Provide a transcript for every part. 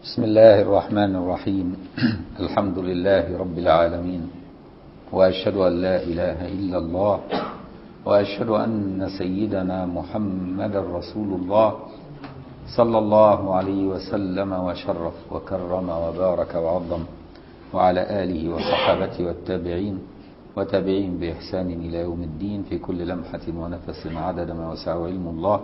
بسم الله الرحمن الرحيم الحمد لله رب العالمين وأشهد أن لا إله إلا الله وأشهد أن سيدنا محمد رسول الله صلى الله عليه وسلم وشرف وكرم وبارك وعظم وعلى آله وصحابته والتابعين وتابعين بإحسان إلى يوم الدين في كل لمحة ونفس عدد ما وسع علم الله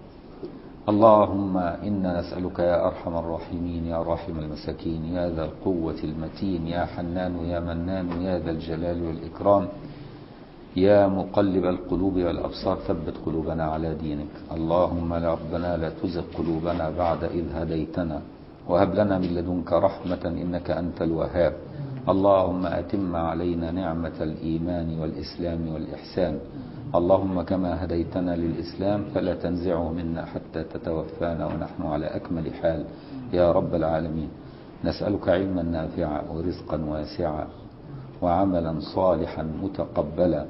اللهم إنا نسألك يا أرحم الراحمين يا راحم المساكين يا ذا القوة المتين يا حنان يا منان يا ذا الجلال والإكرام يا مقلب القلوب والأبصار ثبت قلوبنا على دينك اللهم ربنا لا تزغ قلوبنا بعد إذ هديتنا وهب لنا من لدنك رحمة إنك أنت الوهاب اللهم أتم علينا نعمة الإيمان والإسلام والإحسان اللهم كما هديتنا للإسلام فلا تنزعه منا حتى تتوفانا ونحن على أكمل حال يا رب العالمين نسألك علما نافعا ورزقا واسعا وعملا صالحا متقبلا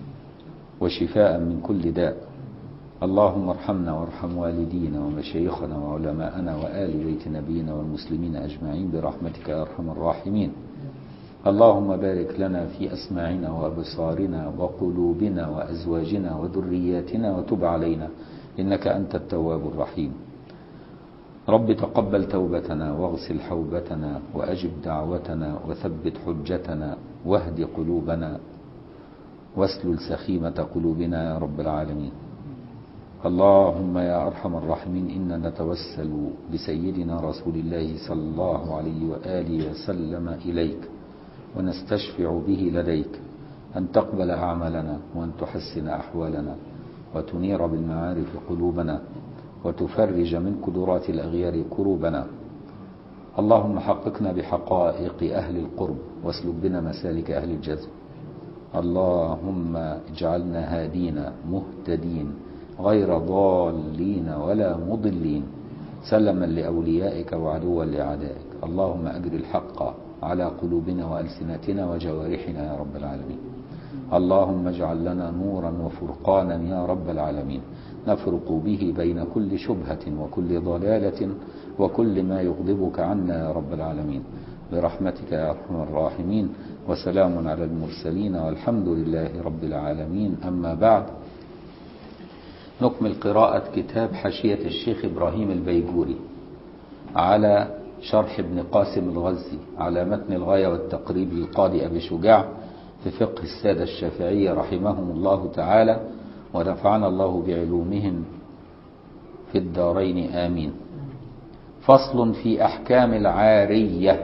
وشفاء من كل داء اللهم ارحمنا وارحم والدينا ومشايخنا وعلماءنا وآل بيت نبينا والمسلمين أجمعين برحمتك يا أرحم الراحمين اللهم بارك لنا في أسماعنا وأبصارنا وقلوبنا وأزواجنا وذرياتنا وتب علينا إنك أنت التواب الرحيم رب تقبل توبتنا واغسل حوبتنا وأجب دعوتنا وثبت حجتنا واهد قلوبنا واسلل سخيمة قلوبنا يا رب العالمين اللهم يا أرحم الراحمين إنا نتوسل بسيدنا رسول الله صلى الله عليه وآله وسلم إليك ونستشفع به لديك أن تقبل أعمالنا وأن تحسن أحوالنا وتنير بالمعارف قلوبنا وتفرج من قدرات الأغيار كروبنا اللهم حققنا بحقائق أهل القرب واسلك بنا مسالك أهل الجذب اللهم اجعلنا هادين مهتدين غير ضالين ولا مضلين سلما لأوليائك وعدوا لأعدائك اللهم أجر الحق على قلوبنا وألسنتنا وجوارحنا يا رب العالمين اللهم اجعل لنا نورا وفرقانا يا رب العالمين نفرق به بين كل شبهة وكل ضلالة وكل ما يغضبك عنا يا رب العالمين برحمتك يا أرحم الراحمين وسلام على المرسلين والحمد لله رب العالمين أما بعد نكمل قراءة كتاب حاشية الشيخ إبراهيم البيجوري على شرح ابن قاسم الغزي على متن الغاية والتقريب للقاضي أبي شجاع في فقه السادة الشافعية رحمهم الله تعالى ونفعنا الله بعلومهم في الدارين آمين فصل في أحكام العارية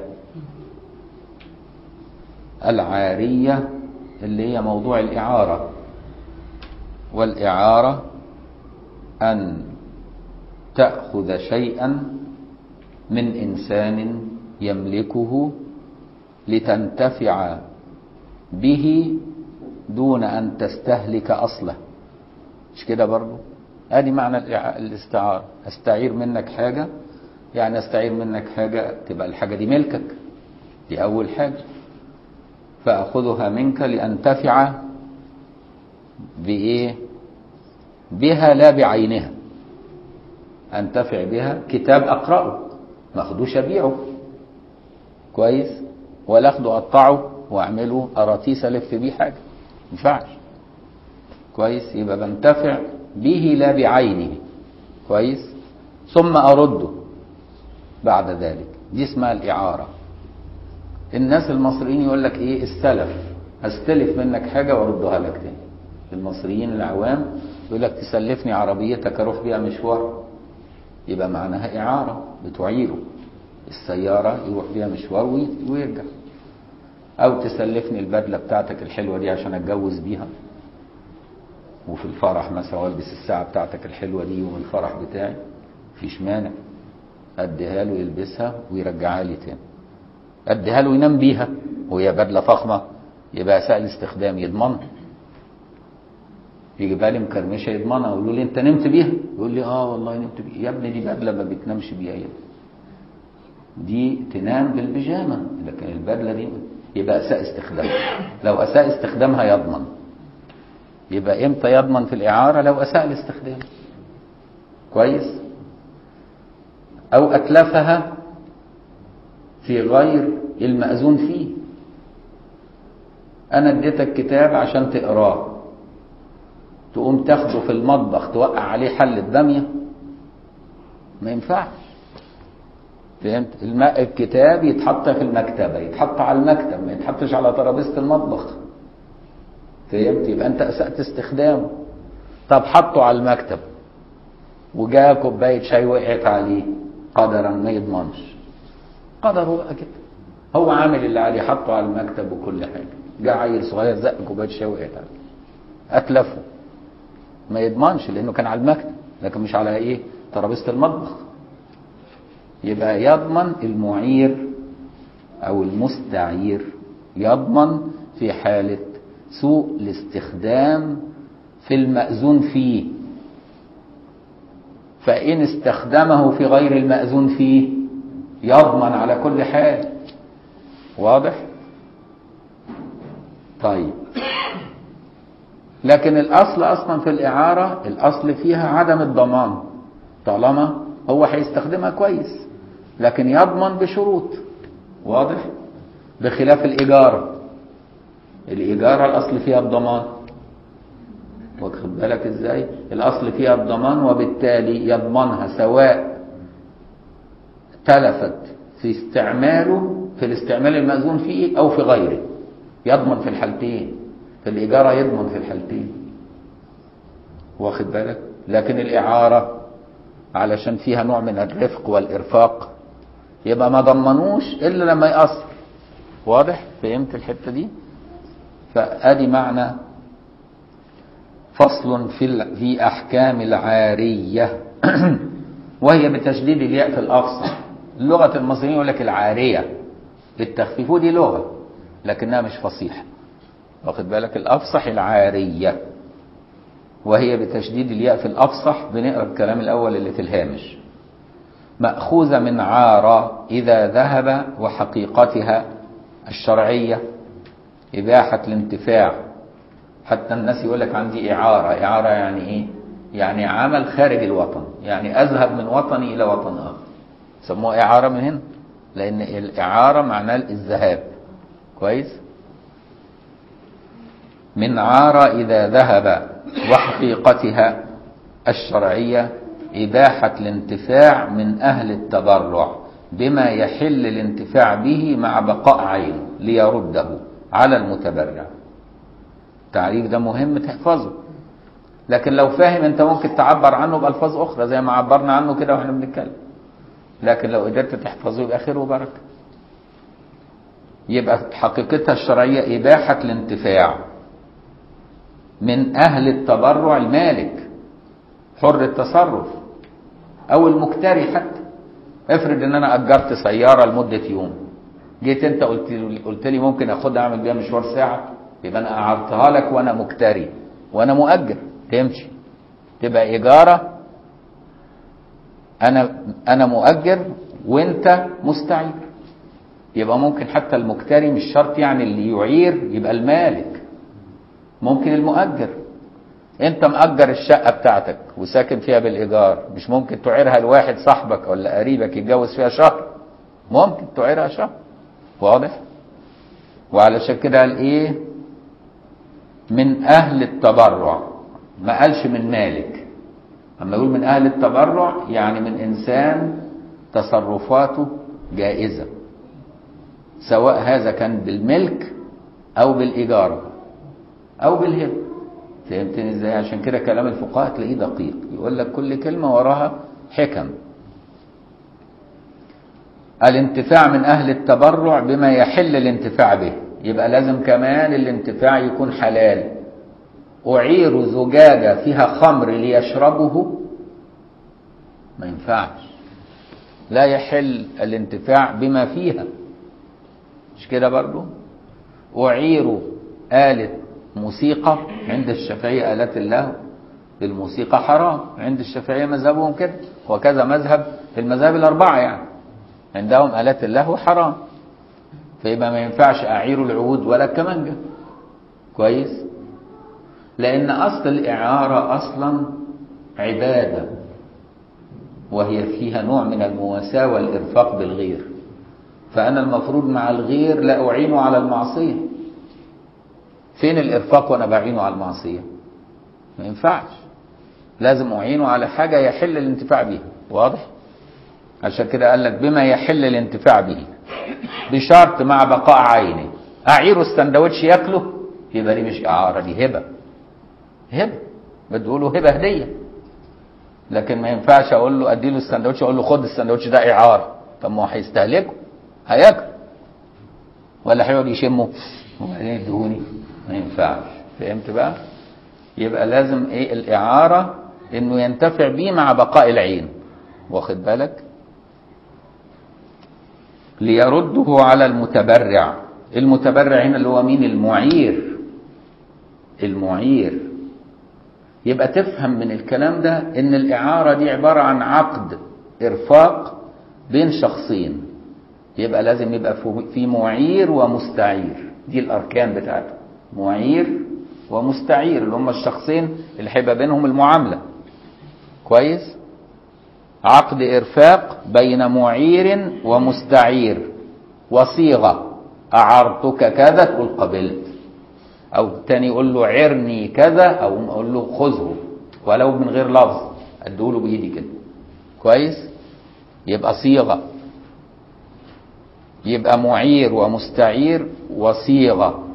العارية اللي هي موضوع الإعارة والإعارة أن تأخذ شيئا من إنسان يملكه لتنتفع به دون أن تستهلك أصله مش كده برضو ادي معنى الاستعارة استعير منك حاجة يعني استعير منك حاجة تبقى الحاجة دي ملكك دي أول حاجة فأخذها منك لأنتفع بإيه بها لا بعينها أنتفع بها كتاب أقرأه ما اخدوش ابيعه كويس ولا اخده اقطعه واعمله قراطيس الف بيه حاجه ما ينفعش كويس يبقى بنتفع به لا بعينه كويس ثم ارده بعد ذلك دي اسمها الاعاره الناس المصريين يقول لك ايه السلف استلف منك حاجه واردها لك تاني المصريين العوام يقول لك تسلفني عربيتك اروح بيها مشوار يبقى معناها إعارة بتعيره السيارة يروح بيها مشوار ويرجع أو تسلفني البدلة بتاعتك الحلوة دي عشان أتجوز بيها وفي الفرح مثلا والبس الساعة بتاعتك الحلوة دي يوم الفرح بتاعي مفيش مانع أديها له يلبسها ويرجعها لي تاني أديها له ينام بيها وهي بدلة فخمة يبقى سهل استخدام يضمنها يجيبها لي مكرمشه يضمنها يقول لي انت نمت بيها يقول لي اه والله نمت بيها يا ابني دي بدله ما بتنامش بيها يا دي تنام بالبيجامه لكن البدله دي يبقى اساء استخدامها لو اساء استخدامها يضمن يبقى امتى يضمن في الاعاره لو اساء الاستخدام كويس او اتلفها في غير المأذون فيه أنا اديتك كتاب عشان تقراه تقوم تاخده في المطبخ توقع عليه حلة بامية ما ينفعش فهمت الماء الكتاب يتحط في المكتبة يتحط على المكتب ما يتحطش على ترابيزة المطبخ فهمت يبقى انت اسأت استخدامه طب حطه على المكتب وجاء كوباية شاي وقعت عليه قدرا ما يضمنش قدره بقى كده هو عامل اللي عليه حطه على المكتب وكل حاجة جاء عيل صغير زق كوباية شاي وقعت عليه اتلفه ما يضمنش لانه كان على المكتب لكن مش على ايه ترابيزة المطبخ يبقى يضمن المعير او المستعير يضمن في حالة سوء الاستخدام في المأذون فيه فإن استخدمه في غير المأذون فيه يضمن على كل حال واضح طيب لكن الأصل أصلا في الإعارة الأصل فيها عدم الضمان طالما هو هيستخدمها كويس لكن يضمن بشروط واضح بخلاف الإجارة الإجارة الأصل فيها الضمان واخد بالك ازاي الأصل فيها الضمان وبالتالي يضمنها سواء تلفت في استعماله في الاستعمال المأذون فيه أو في غيره يضمن في الحالتين في الإجارة يضمن في الحالتين واخد بالك لكن الإعارة علشان فيها نوع من الرفق والإرفاق يبقى ما ضمنوش إلا لما يأثر واضح فهمت الحتة دي فأدي معنى فصل في في أحكام العارية وهي بتشديد الياء في الأفصح لغة المصريين يقول لك العارية للتخفيف ودي لغة لكنها مش فصيحة واخد بالك الأفصح العارية وهي بتشديد الياء في الأفصح بنقرأ الكلام الأول اللي في الهامش مأخوذة من عارة إذا ذهب وحقيقتها الشرعية إباحة الانتفاع حتى الناس يقول لك عندي إعارة إعارة يعني إيه يعني عمل خارج الوطن يعني أذهب من وطني إلى وطن آخر سموها إعارة من هنا لأن الإعارة معناه الذهاب كويس من عار إذا ذهب وحقيقتها الشرعية إباحة الانتفاع من أهل التبرع بما يحل الانتفاع به مع بقاء عينه ليرده على المتبرع التعريف ده مهم تحفظه لكن لو فاهم انت ممكن تعبر عنه بألفاظ أخرى زي ما عبرنا عنه كده واحنا بنتكلم لكن لو قدرت تحفظه يبقى خير وبركة يبقى حقيقتها الشرعية إباحة الانتفاع من أهل التبرع المالك حر التصرف أو المكتري حتى افرض ان انا اجرت سيارة لمدة يوم جيت انت قلت لي قلت لي ممكن اخدها اعمل بيها مشوار ساعة يبقى انا اعرتها لك وانا مكتري وانا مؤجر تمشي تبقى ايجارة انا انا مؤجر وانت مستعير يبقى ممكن حتى المكتري مش شرط يعني اللي يعير يبقى المالك ممكن المؤجر انت مأجر الشقة بتاعتك وساكن فيها بالإيجار مش ممكن تعيرها لواحد صاحبك ولا قريبك يتجوز فيها شهر ممكن تعيرها شهر واضح وعلشان كده قال ايه من أهل التبرع ما قالش من مالك اما يقول من أهل التبرع يعني من إنسان تصرفاته جائزة سواء هذا كان بالملك أو بالإيجار أو بالهبة فهمتني ازاي عشان كده كلام الفقهاء تلاقيه دقيق يقول لك كل كلمة وراها حكم الانتفاع من أهل التبرع بما يحل الانتفاع به يبقى لازم كمان الانتفاع يكون حلال أعير زجاجة فيها خمر ليشربه ما ينفعش لا يحل الانتفاع بما فيها مش كده برضو أعير آلة موسيقى عند الشافعية آلات اللهو الموسيقى حرام عند الشافعية مذهبهم كده وكذا مذهب في المذاهب الأربعة يعني عندهم آلات اللهو حرام فيبقى ما ينفعش أعير العود ولا الكمانجة كويس لأن أصل الإعارة أصلا عبادة وهي فيها نوع من المواساة والإرفاق بالغير فأنا المفروض مع الغير لا أعينه على المعصية فين الإرفاق وأنا بعينه على المعصية ما ينفعش لازم أعينه على حاجة يحل الانتفاع بها واضح عشان كده قال لك بما يحل الانتفاع به بشرط مع بقاء عينه أعيره السندوتش ياكله يبقى دي مش إعارة دي هبة هبة بديله هبة هدية لكن ما ينفعش أقول له أديله السندوتش أقول له خد السندوتش ده إعارة طب ما هو هيستهلكه هياكل ولا هيقعد يشمه وبعدين يديهوني ما ينفعش فهمت بقى يبقى لازم ايه الاعاره انه ينتفع بيه مع بقاء العين واخد بالك ليرده على المتبرع المتبرع هنا اللي هو مين المعير المعير يبقى تفهم من الكلام ده ان الاعاره دي عباره عن عقد ارفاق بين شخصين يبقى لازم يبقى في معير ومستعير دي الاركان بتاعته معير ومستعير اللي هم الشخصين اللي هيبقى بينهم المعامله كويس عقد ارفاق بين معير ومستعير وصيغه اعرتك كذا تقول قبلت او التاني يقول له عرني كذا او اقول له خذه ولو من غير لفظ اديله بايدي كده كويس يبقى صيغه يبقى معير ومستعير وصيغه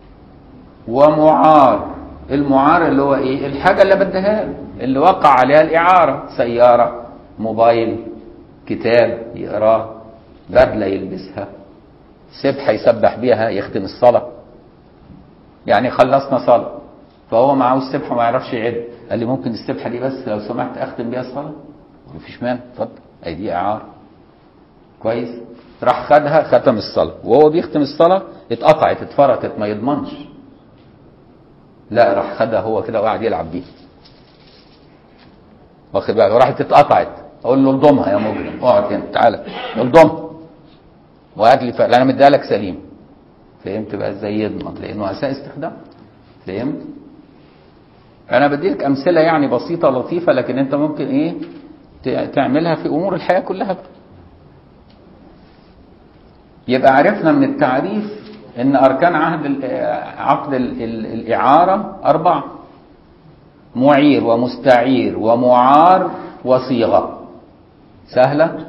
ومعار المعار اللي هو ايه الحاجه اللي بديها له اللي وقع عليها الاعاره سياره موبايل كتاب يقراه بدله يلبسها سبحه يسبح بيها يختم الصلاه يعني خلصنا صلاه فهو معه السبحه ما يعرفش يعد قال لي ممكن السبحه دي بس لو سمحت اختم بيها الصلاه مفيش مانع اتفضل اي دي اعاره كويس راح خدها ختم الصلاه وهو بيختم الصلاه اتقطعت اتفرطت ما يضمنش لا راح خدها هو كده وقعد يلعب بيها واخد بالك راحت اتقطعت اقول له الضمها يا مجرم اقعد هنا تعالى الضمها وهات لي انا مديها لك سليم فهمت بقى ازاي يضمن لانه اساء استخدام فهمت انا بديلك امثله يعني بسيطه لطيفه لكن انت ممكن ايه تعملها في امور الحياه كلها بقى. يبقى عرفنا من التعريف ان اركان عهد عقد الاعاره اربعه معير ومستعير ومعار وصيغه سهله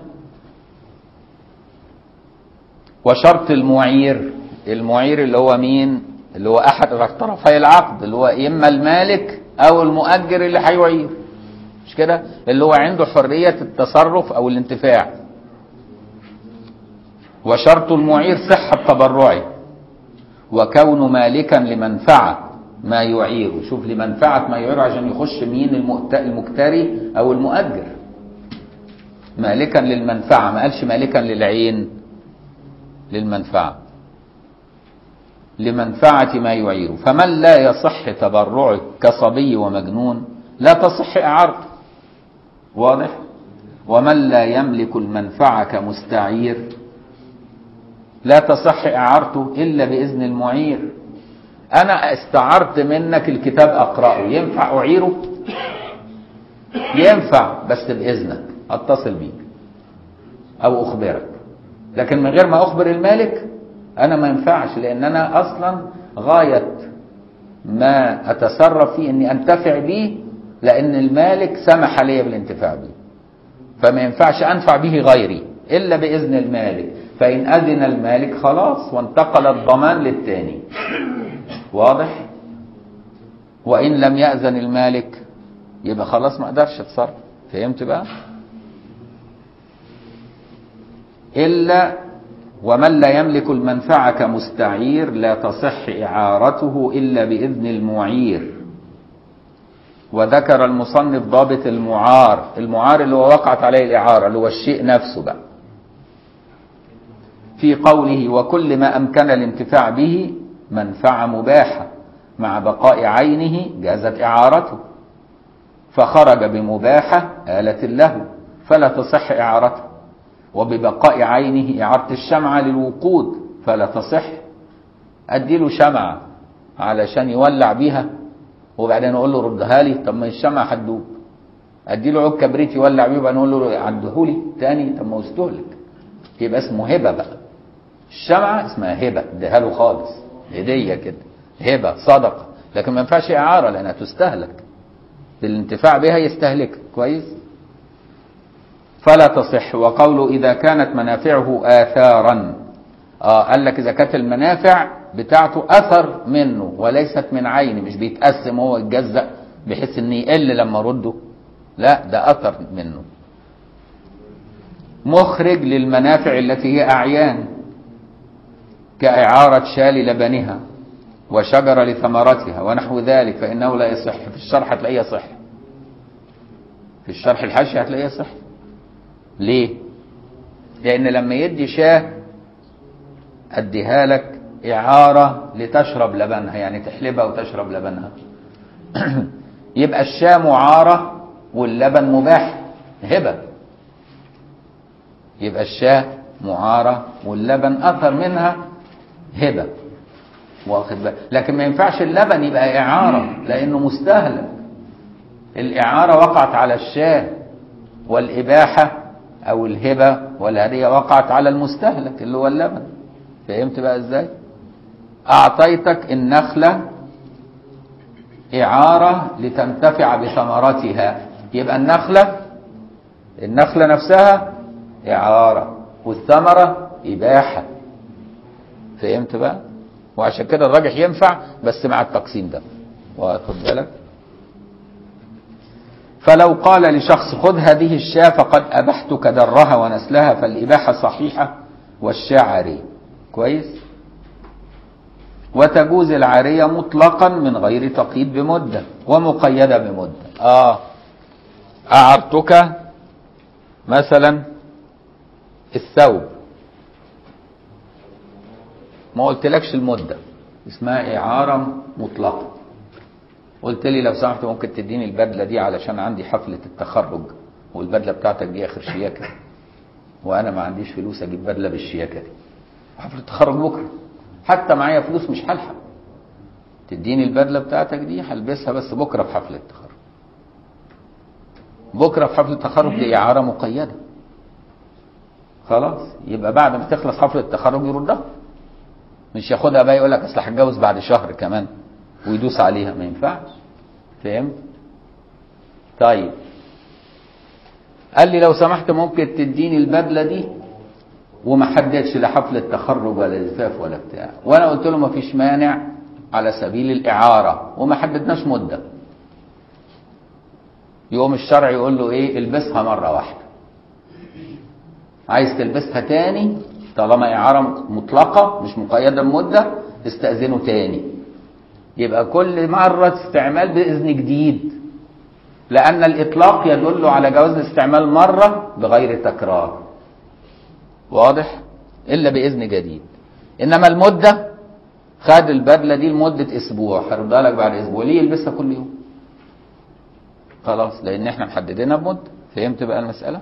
وشرط المعير المعير اللي هو مين اللي هو احد طرفي العقد اللي هو اما المالك او المؤجر اللي هيعير مش كده اللي هو عنده حريه التصرف او الانتفاع وشرط المعير صحه تبرعه وكون مالكا لمنفعة ما يعيره شوف لمنفعة ما يعيره عشان يخش مين المكتري أو المؤجر مالكا للمنفعة ما قالش مالكا للعين للمنفعة لمنفعة ما يعيره فمن لا يصح تبرعه كصبي ومجنون لا تصح إعارته واضح ومن لا يملك المنفعة كمستعير لا تصح اعارته الا باذن المعير انا استعرت منك الكتاب اقراه ينفع اعيره ينفع بس باذنك اتصل بيك او اخبرك لكن من غير ما اخبر المالك انا ما ينفعش لان انا اصلا غايه ما اتصرف فيه اني انتفع به لان المالك سمح لي بالانتفاع به فما ينفعش انفع به غيري الا باذن المالك فإن أذن المالك خلاص وانتقل الضمان للتاني واضح وإن لم يأذن المالك يبقى خلاص ما اقدرش اتصرف فهمت بقى إلا ومن لا يملك المنفعة كمستعير لا تصح إعارته إلا بإذن المعير وذكر المصنف ضابط المعار المعار اللي هو وقعت عليه الإعارة اللي هو الشيء نفسه بقى في قوله وكل ما أمكن الانتفاع به منفعة مباحة مع بقاء عينه جازت إعارته فخرج بمباحة آلة له فلا تصح إعارته وببقاء عينه إعارة الشمعة للوقود فلا تصح أديله شمعة علشان يولع بيها وبعدين أقول له ردها لي طب ما الشمعة هتدوب أديله عود كبريت يولع بيه وبعدين أقول له عدهولي تاني طب ما هو استهلك يبقى اسمه هبة بقى الشمعة اسمها هبة اديها له خالص هدية كده هبة صدقة لكن ما ينفعش إعارة لأنها تستهلك بالانتفاع بها يستهلك كويس فلا تصح وقوله إذا كانت منافعه آثارا آه قال لك إذا كانت المنافع بتاعته أثر منه وليست من عين مش بيتقسم هو يتجزأ بحيث إن يقل لما رده لا ده أثر منه مخرج للمنافع التي هي أعيان كإعارة شال لبنها وشجرة لثمرتها ونحو ذلك فإنه لا يصح في الشرح هتلاقيه صح في الشرح الحاشي هتلاقيه صح ليه لأن لما يدي شاه أديها لك إعارة لتشرب لبنها يعني تحلبها وتشرب لبنها يبقى الشاه معارة واللبن مباح هبة يبقى الشاه معارة واللبن أثر منها هبة واخد بالك لكن ما ينفعش اللبن يبقى إعارة لأنه مستهلك الإعارة وقعت على الشاه والإباحة أو الهبة والهدية وقعت على المستهلك اللي هو اللبن فهمت بقى إزاي أعطيتك النخلة إعارة لتنتفع بثمرتها يبقى النخلة النخلة نفسها إعارة والثمرة إباحة فهمت بقى وعشان كده الراجح ينفع بس مع التقسيم ده واخد بالك فلو قال لشخص خذ هذه الشاة فقد أبحتك درها ونسلها فالإباحة صحيحة والشاة عارية كويس وتجوز العارية مطلقا من غير تقييد بمدة ومقيدة بمدة آه أعرتك مثلا الثوب ما قلتلكش المدة اسمها إعارة مطلقة قلت لي لو سمحت ممكن تديني البدلة دي علشان عندي حفلة التخرج والبدلة بتاعتك دي آخر شياكة وأنا ما عنديش فلوس أجيب بدلة بالشياكة دي حفلة التخرج بكرة حتى معايا فلوس مش هلحق تديني البدلة بتاعتك دي هلبسها بس بكرة في حفلة التخرج بكرة في حفلة التخرج دي إعارة مقيدة خلاص يبقى بعد ما تخلص حفلة التخرج يردها مش ياخدها بقى يقول لك اصل هتجوز بعد شهر كمان ويدوس عليها ما ينفعش فهمت طيب قال لي لو سمحت ممكن تديني البدله دي وما حددش لا حفله تخرج ولا زفاف ولا بتاع وانا قلت له ما فيش مانع على سبيل الاعاره وما حددناش مده يقوم الشرع يقول له ايه البسها مره واحده عايز تلبسها تاني طالما إعارة مطلقة مش مقيدة بمدة استأذنه تاني يبقى كل مرة استعمال بإذن جديد لأن الإطلاق يدل على جواز الاستعمال مرة بغير تكرار واضح إلا بإذن جديد إنما المدة خد البدلة دي لمدة أسبوع هردها لك بعد أسبوع ليه يلبسها كل يوم خلاص لأن احنا محددينها بمدة فهمت بقى المسألة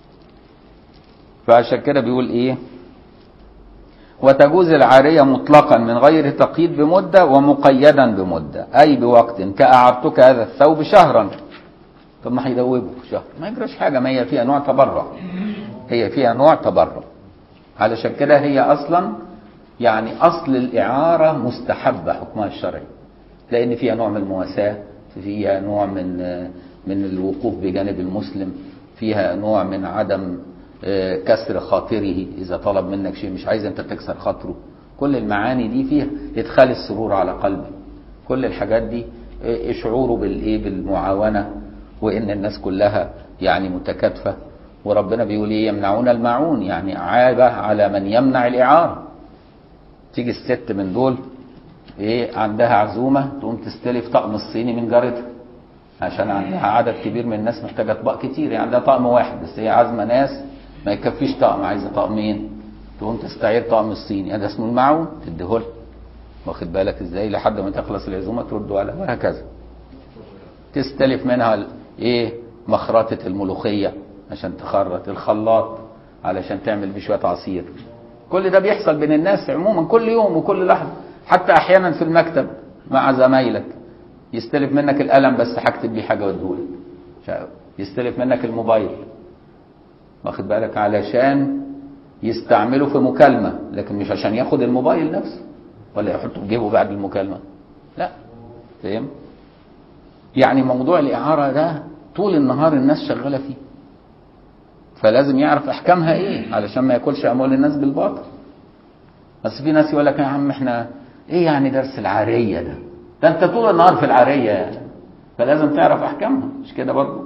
فعشان كده بيقول إيه وتجوز العارية مطلقا من غير تقييد بمدة ومقيدا بمدة أي بوقت كأعرتك هذا الثوب شهرا طب ما هيدوبه شهر ما يجراش حاجة ما هي فيها نوع تبرع هي فيها نوع تبرع علشان كده هي أصلا يعني أصل الإعارة مستحبة حكمها الشرعي لأن فيها نوع من المواساة فيها نوع من من الوقوف بجانب المسلم فيها نوع من عدم كسر خاطره إذا طلب منك شيء مش عايز أنت تكسر خاطره كل المعاني دي فيها إدخال السرور على قلبه كل الحاجات دي شعوره بالإيه بالمعاونة وإن الناس كلها يعني متكاتفة وربنا بيقول إيه يمنعون الماعون يعني عابة على من يمنع الإعارة تيجي الست من دول إيه عندها عزومة تقوم تستلف طقم الصيني من جارتها عشان عندها عدد كبير من الناس محتاجة أطباق كتير يعني عندها طقم واحد بس هي عازمة ناس ما يكفيش طقم عايزه طقمين تقوم تستعير طقم الصيني هذا اسمه المعون تديه واخد بالك ازاي لحد ما تخلص العزومه ترده على وهكذا تستلف منها ايه مخرطه الملوخيه عشان تخرط الخلاط علشان تعمل بيه شويه عصير كل ده بيحصل بين الناس عموما كل يوم وكل لحظه حتى احيانا في المكتب مع زمايلك يستلف منك القلم بس هكتب بيه حاجه واديهولك يستلف منك الموبايل واخد بالك علشان يستعمله في مكالمة لكن مش عشان ياخد الموبايل نفسه ولا يحطه في جيبه بعد المكالمة لا فاهم يعني موضوع الإعارة ده طول النهار الناس شغالة فيه فلازم يعرف أحكامها إيه علشان ما ياكلش أموال الناس بالباطل بس في ناس يقول لك يا عم احنا ايه يعني درس العارية ده ده انت طول النهار في العارية يعني فلازم تعرف احكامها مش كده برضه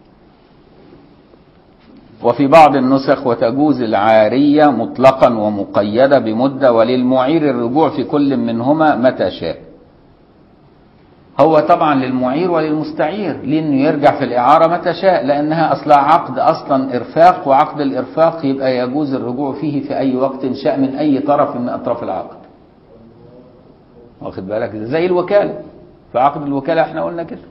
وفي بعض النسخ وتجوز العارية مطلقا ومقيدة بمدة وللمعير الرجوع في كل منهما متى شاء هو طبعا للمعير وللمستعير لانه يرجع في الاعاره متى شاء لانها اصلا عقد اصلا ارفاق وعقد الارفاق يبقى يجوز الرجوع فيه في اي وقت شاء من اي طرف من اطراف العقد واخد بالك زي الوكاله في عقد الوكاله احنا قلنا كده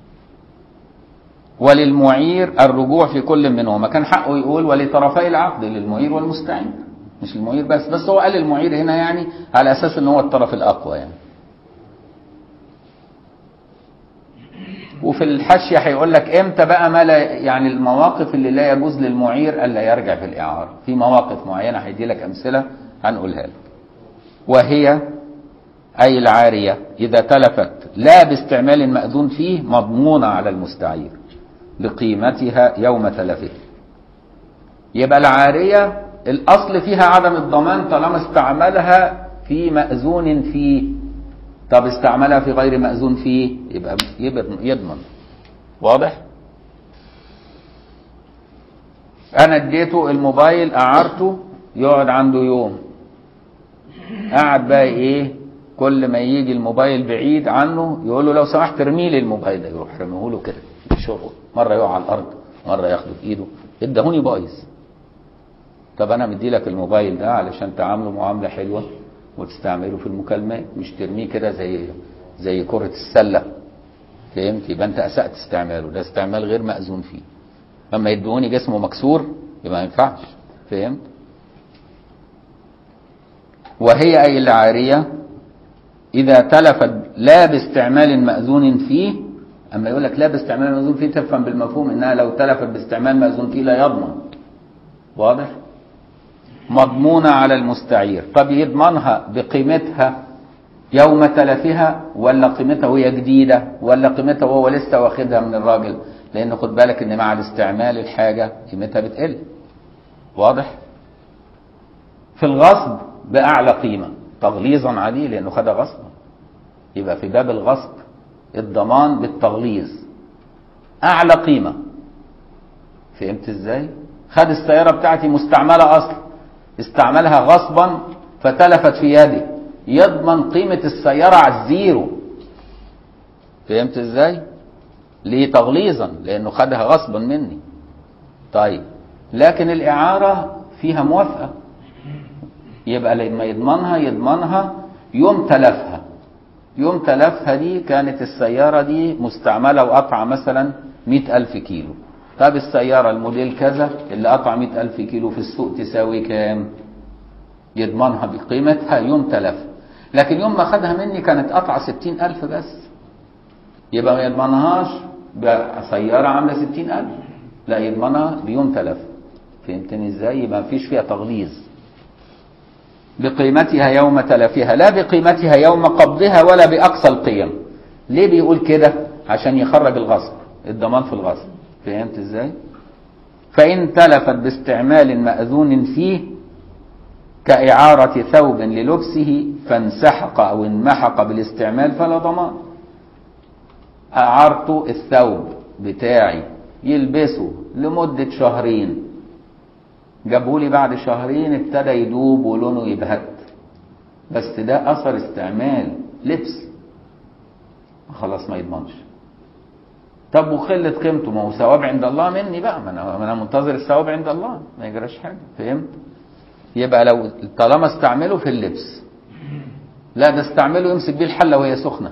وللمعير الرجوع في كل منهما كان حقه يقول ولطرفي العقد للمعير والمستعير مش المعير بس بس هو قال المعير هنا يعني على اساس ان هو الطرف الاقوى يعني وفي الحاشية هيقول لك امتى بقى ما لا يعني المواقف اللي لا يجوز للمعير الا يرجع في الاعاره في مواقف معينه هيدي لك امثله هنقولها لك وهي اي العاريه اذا تلفت لا باستعمال ماذون فيه مضمونه على المستعير بقيمتها يوم تلفه يبقى العاريه الاصل فيها عدم الضمان طالما استعملها في ماذون فيه طب استعملها في غير مأذون فيه يبقى يبقى يضمن واضح انا اديته الموبايل قعرته يقعد عنده يوم قعد بقى ايه كل ما يجي الموبايل بعيد عنه يقول له لو سمحت ارمي لي الموبايل ده يروح رميه له كده شغل مره يقع على الارض مره ياخده في ايده ادهوني بايظ طب انا مدي لك الموبايل ده علشان تعامله معامله حلوه وتستعمله في المكالمات مش ترميه كده زي زي كرة السلة فهمت يبقى انت اسأت استعماله ده استعمال غير مأذون فيه اما يدوني جسمه مكسور يبقى ما ينفعش فهمت وهي اي العارية اذا تلفت لا باستعمال مأذون فيه اما يقول لك لا باستعمال مأذون فيه تفهم بالمفهوم انها لو تلفت باستعمال مأذون فيه لا يضمن واضح مضمونة على المستعير طب يضمنها بقيمتها يوم تلفها ولا قيمتها وهي جديدة ولا قيمتها وهو لسه واخدها من الراجل لأن خد بالك إن مع الاستعمال الحاجة قيمتها بتقل واضح في الغصب بأعلى قيمة تغليظا عليه لأنه خدها غصبا يبقى في باب الغصب الضمان بالتغليظ أعلى قيمة فهمت ازاي؟ خد السيارة بتاعتي مستعملة أصلا استعملها غصبا فتلفت في يدي يضمن قيمة السيارة على الزيرو فهمت ازاي؟ ليه تغليظا لأنه خدها غصبا مني طيب لكن الإعارة فيها موافقة يبقى لما يضمنها يضمنها يوم تلفها يوم تلفها دي كانت السيارة دي مستعملة وقطعة مثلا مئة ألف كيلو طب السيارة الموديل كذا اللي قطع مئة ألف كيلو في السوق تساوي كام يضمنها بقيمتها يوم تلف لكن يوم ما خدها مني كانت قطعة ستين ألف بس يبقى ما يضمنهاش بسيارة عاملة ستين ألف لا يضمنها بيوم تلف فهمتني ازاي يبقى مفيش فيها تغليظ بقيمتها يوم تلفها لا بقيمتها يوم قبضها ولا بأقصى القيم ليه بيقول كده عشان يخرج الغصب الضمان في الغصب فهمت ازاي فإن تلفت باستعمال مأذون فيه كإعارة ثوب للبسه فانسحق أو انمحق بالاستعمال فلا ضمان أعرت الثوب بتاعي يلبسه لمدة شهرين جابوا لي بعد شهرين ابتدى يدوب ولونه يبهت بس ده أثر استعمال لبس خلاص ما يضمنش طب وخلت قيمته ما هو ثواب عند الله مني بقى ما انا ما انا منتظر الثواب عند الله ما يجراش حاجه فهمت يبقى لو طالما استعمله في اللبس لا ده استعمله يمسك بيه الحله وهي سخنه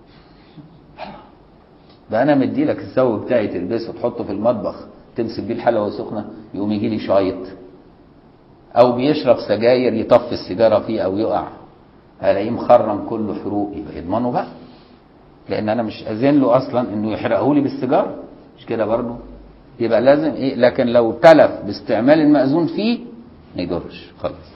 ده انا مدي لك الثوب بتاعي تلبسه تحطه في المطبخ تمسك بيه الحله وهي سخنه يقوم يجي لي شايط او بيشرب سجاير يطفي السيجاره فيه او يقع الاقيه مخرم كله حروق يبقى يضمنه بقى لان انا مش اذن له اصلا انه يحرقه لي بالسيجاره مش كده برضه يبقى لازم ايه لكن لو تلف باستعمال المأذون فيه ما يضرش خلاص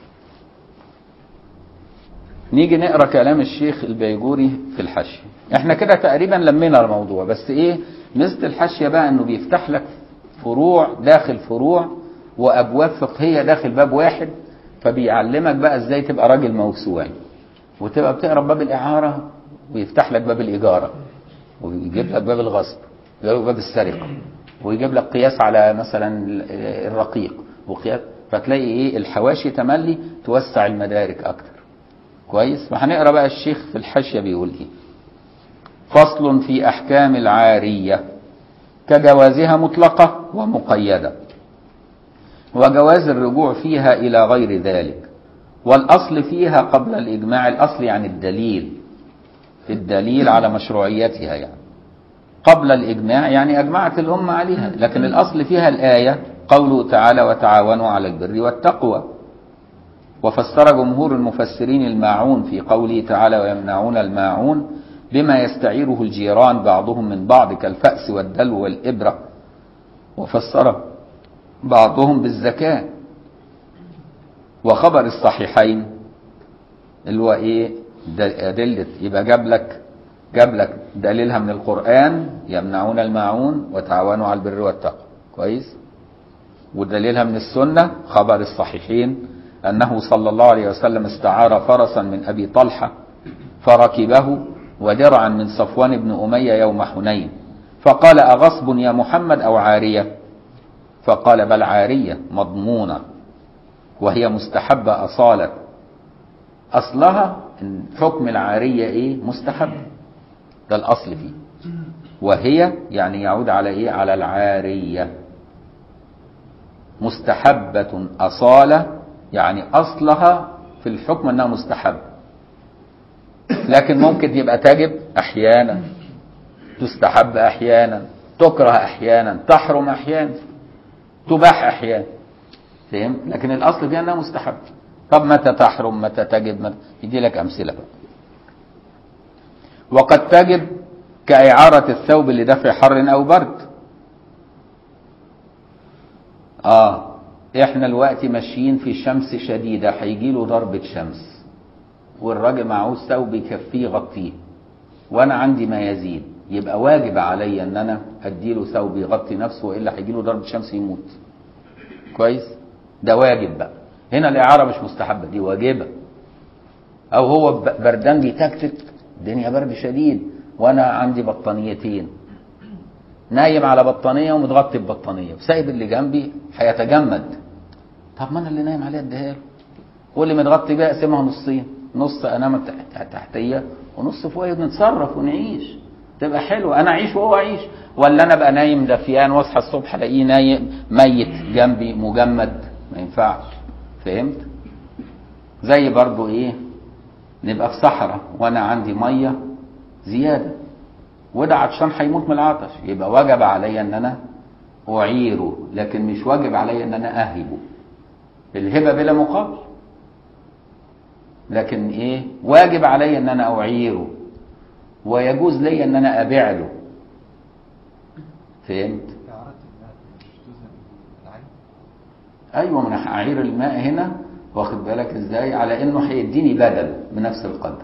نيجي نقرا كلام الشيخ البيجوري في الحاشيه احنا كده تقريبا لمينا الموضوع بس ايه ميزه الحاشيه بقى انه بيفتح لك فروع داخل فروع وابواب فقهيه داخل باب واحد فبيعلمك بقى ازاي تبقى راجل موسوعي وتبقى بتقرا باب الاعاره ويفتح لك باب الاجاره ويجيب لك باب الغصب ويجيب لك باب السرقه ويجيب لك قياس على مثلا الرقيق وقياس فتلاقي ايه الحواشي تملي توسع المدارك اكتر كويس فهنقرا بقى الشيخ في الحاشيه بيقول ايه فصل في احكام العاريه كجوازها مطلقه ومقيده وجواز الرجوع فيها الى غير ذلك والاصل فيها قبل الاجماع الاصل يعني الدليل الدليل على مشروعيتها يعني قبل الإجماع يعني أجمعت الأمة عليها لكن الأصل فيها الآية قوله تعالى وتعاونوا على البر والتقوى وفسر جمهور المفسرين الماعون في قوله تعالى ويمنعون الماعون بما يستعيره الجيران بعضهم من بعض كالفأس والدلو والإبرة وفسر بعضهم بالزكاة وخبر الصحيحين اللي هو ايه أدلة يبقى جاب لك جاب لك دليلها من القرآن يمنعون الماعون وتعاونوا على البر والتقوى كويس ودليلها من السنة خبر الصحيحين أنه صلى الله عليه وسلم استعار فرسا من أبي طلحة فركبه ودرعا من صفوان بن أمية يوم حنين فقال أغصب يا محمد أو عارية فقال بل عارية مضمونة وهي مستحبة أصالة أصلها إن حكم العارية إيه مستحب ده الأصل فيه وهي يعني يعود على إيه على العارية مستحبة أصالة يعني أصلها في الحكم أنها مستحب لكن ممكن يبقى تجب أحيانا تستحب أحيانا تكره أحيانا تحرم أحيانا تباح أحيانا فهمت لكن الأصل فيها أنها مستحب طب متى تحرم متى تجب متى يدي لك أمثلة بقى وقد تجب كإعارة الثوب لدفع حر أو برد آه إحنا الوقت ماشيين في شمس شديدة هيجي له ضربة شمس والراجل معهوش ثوب يكفيه يغطيه وأنا عندي ما يزيد يبقى واجب عليا إن أنا أديله ثوب يغطي نفسه وإلا هيجي له ضربة شمس يموت كويس ده واجب بقى هنا الإعارة مش مستحبة دي واجبة أو هو بردان بيتكتك الدنيا برد شديد وأنا عندي بطانيتين نايم على بطانية ومتغطي ببطانية وسايب اللي جنبي هيتجمد طب ما أنا اللي نايم عليها اديها له واللي متغطي بيها اقسمها نصين نص أنام تحتية ونص فوقيه ونتصرف ونعيش تبقى حلوة أنا أعيش وهو أعيش ولا أنا بقى نايم دفيان وأصحى الصبح ألاقيه نايم ميت جنبي مجمد ما ينفعش فهمت زي برضو ايه نبقى في صحراء وانا عندي ميه زياده وده عطشان هيموت من العطش يبقى وجب عليا ان انا اعيره لكن مش واجب عليا ان انا اهبه الهبه بلا مقابل لكن ايه واجب عليا ان انا اعيره ويجوز لي ان انا ابيع له فهمت ايوه ما انا هعير الماء هنا واخد بالك ازاي على انه هيديني بدل بنفس القدر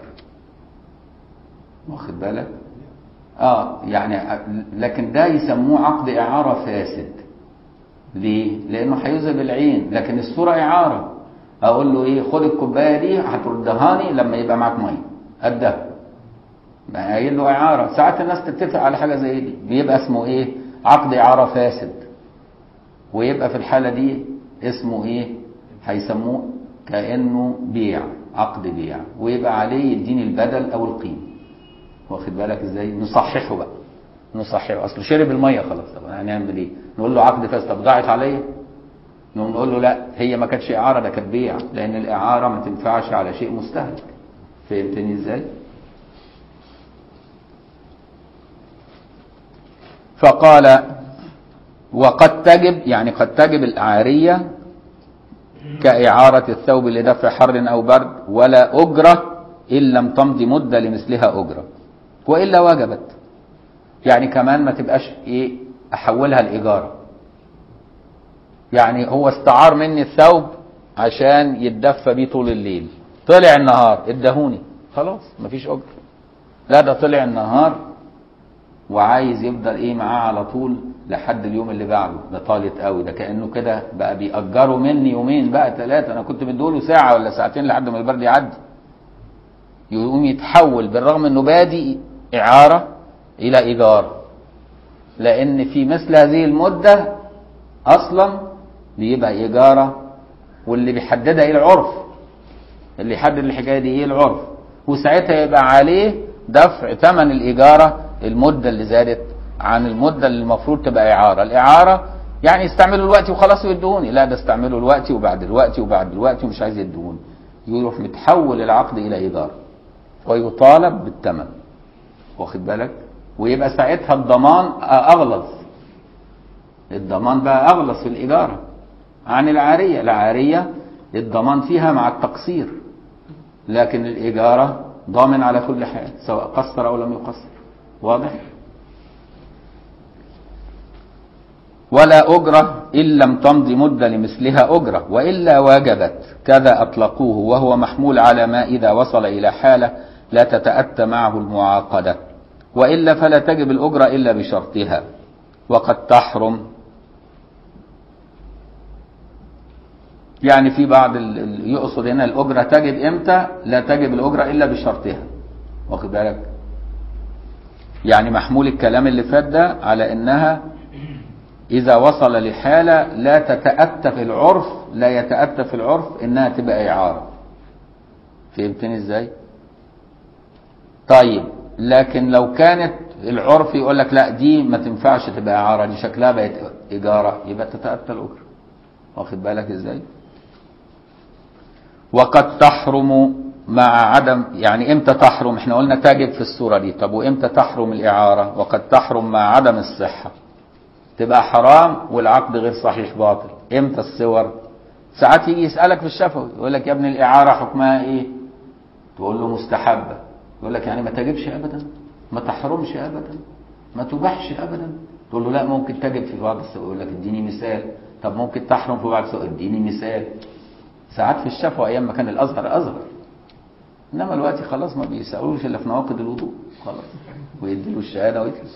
واخد بالك اه يعني لكن ده يسموه عقد اعاره فاسد ليه لانه هيذهب العين لكن الصوره اعاره اقول له ايه خد الكوبايه دي هتردهاني لما يبقى معاك ميه قدها قايل له اعاره ساعات الناس تتفق على حاجه زي دي بيبقى اسمه ايه عقد اعاره فاسد ويبقى في الحاله دي اسمه ايه هيسموه كانه بيع عقد بيع ويبقى عليه يديني البدل او القيمه واخد بالك ازاي نصححه بقى نصححه اصل شرب الميه خلاص طب هنعمل ايه نقول له عقد فاسد طب ضاعت عليا نقول له لا هي ما كانتش اعاره ده كانت بيع لان الاعاره ما تنفعش على شيء مستهلك فهمتني ازاي فقال وقد تجب يعني قد تجب الأعارية كإعارة الثوب لدفع حر أو برد ولا أجرة إن لم تمضي مدة لمثلها أجرة وإلا وجبت يعني كمان ما تبقاش إيه أحولها الإيجار يعني هو استعار مني الثوب عشان يتدفى بيه طول الليل طلع النهار ادهوني خلاص مفيش اجر لا ده طلع النهار وعايز يفضل ايه معاه على طول لحد اليوم اللي بعده ده طالت قوي ده كانه كده بقى بيأجروا مني يومين بقى ثلاثه انا كنت مديله ساعه ولا ساعتين لحد ما البرد يعدي يقوم يتحول بالرغم انه بادي اعاره الى ايجار لان في مثل هذه المده اصلا بيبقى ايجاره واللي بيحددها ايه العرف اللي يحدد الحكايه دي ايه العرف وساعتها يبقى عليه دفع ثمن الايجاره المده اللي زادت عن المده اللي المفروض تبقى اعاره الاعاره يعني يستعملوا الوقت وخلاص ويدوني لا ده استعملوا الوقت وبعد الوقت وبعد الوقت ومش عايز يدوني يروح متحول العقد الى ايجار ويطالب بالثمن واخد بالك ويبقى ساعتها الضمان اغلظ الضمان بقى اغلظ في الاجاره عن العاريه العاريه الضمان فيها مع التقصير لكن الاجاره ضامن على كل حال سواء قصر او لم يقصر واضح ولا أجرة إن لم تمض مدة لمثلها أجرة وإلا واجبت كذا أطلقوه وهو محمول على ما إذا وصل إلى حالة لا تتأتى معه المعاقدة وإلا فلا تجب الأجرة إلا بشرطها وقد تحرم يعني في بعض ال- ال- يقصد هنا الأجرة تجب إمتى لا تجب الأجرة إلا بشرطها واخد بالك يعني محمول الكلام اللي فات ده على إنها إذا وصل لحالة لا تتأتى في العرف لا يتأتى في العرف إنها تبقى إعارة فهمتني إزاي؟ طيب لكن لو كانت العرف يقول لك لا دي ما تنفعش تبقى إعارة دي شكلها بقت إيجارة يبقى تتأتى الأجرة واخد بالك إزاي؟ وقد تحرم مع عدم يعني امتى تحرم احنا قلنا تجب في الصورة دي طب وامتى تحرم الإعارة وقد تحرم مع عدم الصحة تبقى حرام والعقد غير صحيح باطل امتى الصور ساعات يجي يسألك في الشفوي يقول لك يا ابني الإعارة حكمها ايه تقول له مستحبة يقول لك يعني ما تجبش أبدا ما تحرمش أبدا ما تباحش أبدا تقول له لا ممكن تجب في بعض الصور يقول لك اديني مثال طب ممكن تحرم في بعض الصور اديني مثال ساعات في الشفوى ايام ما كان الازهر ازهر انما دلوقتي خلاص ما بيسالوش الا في نواقض الوضوء خلاص ويديله الشهاده ويجلس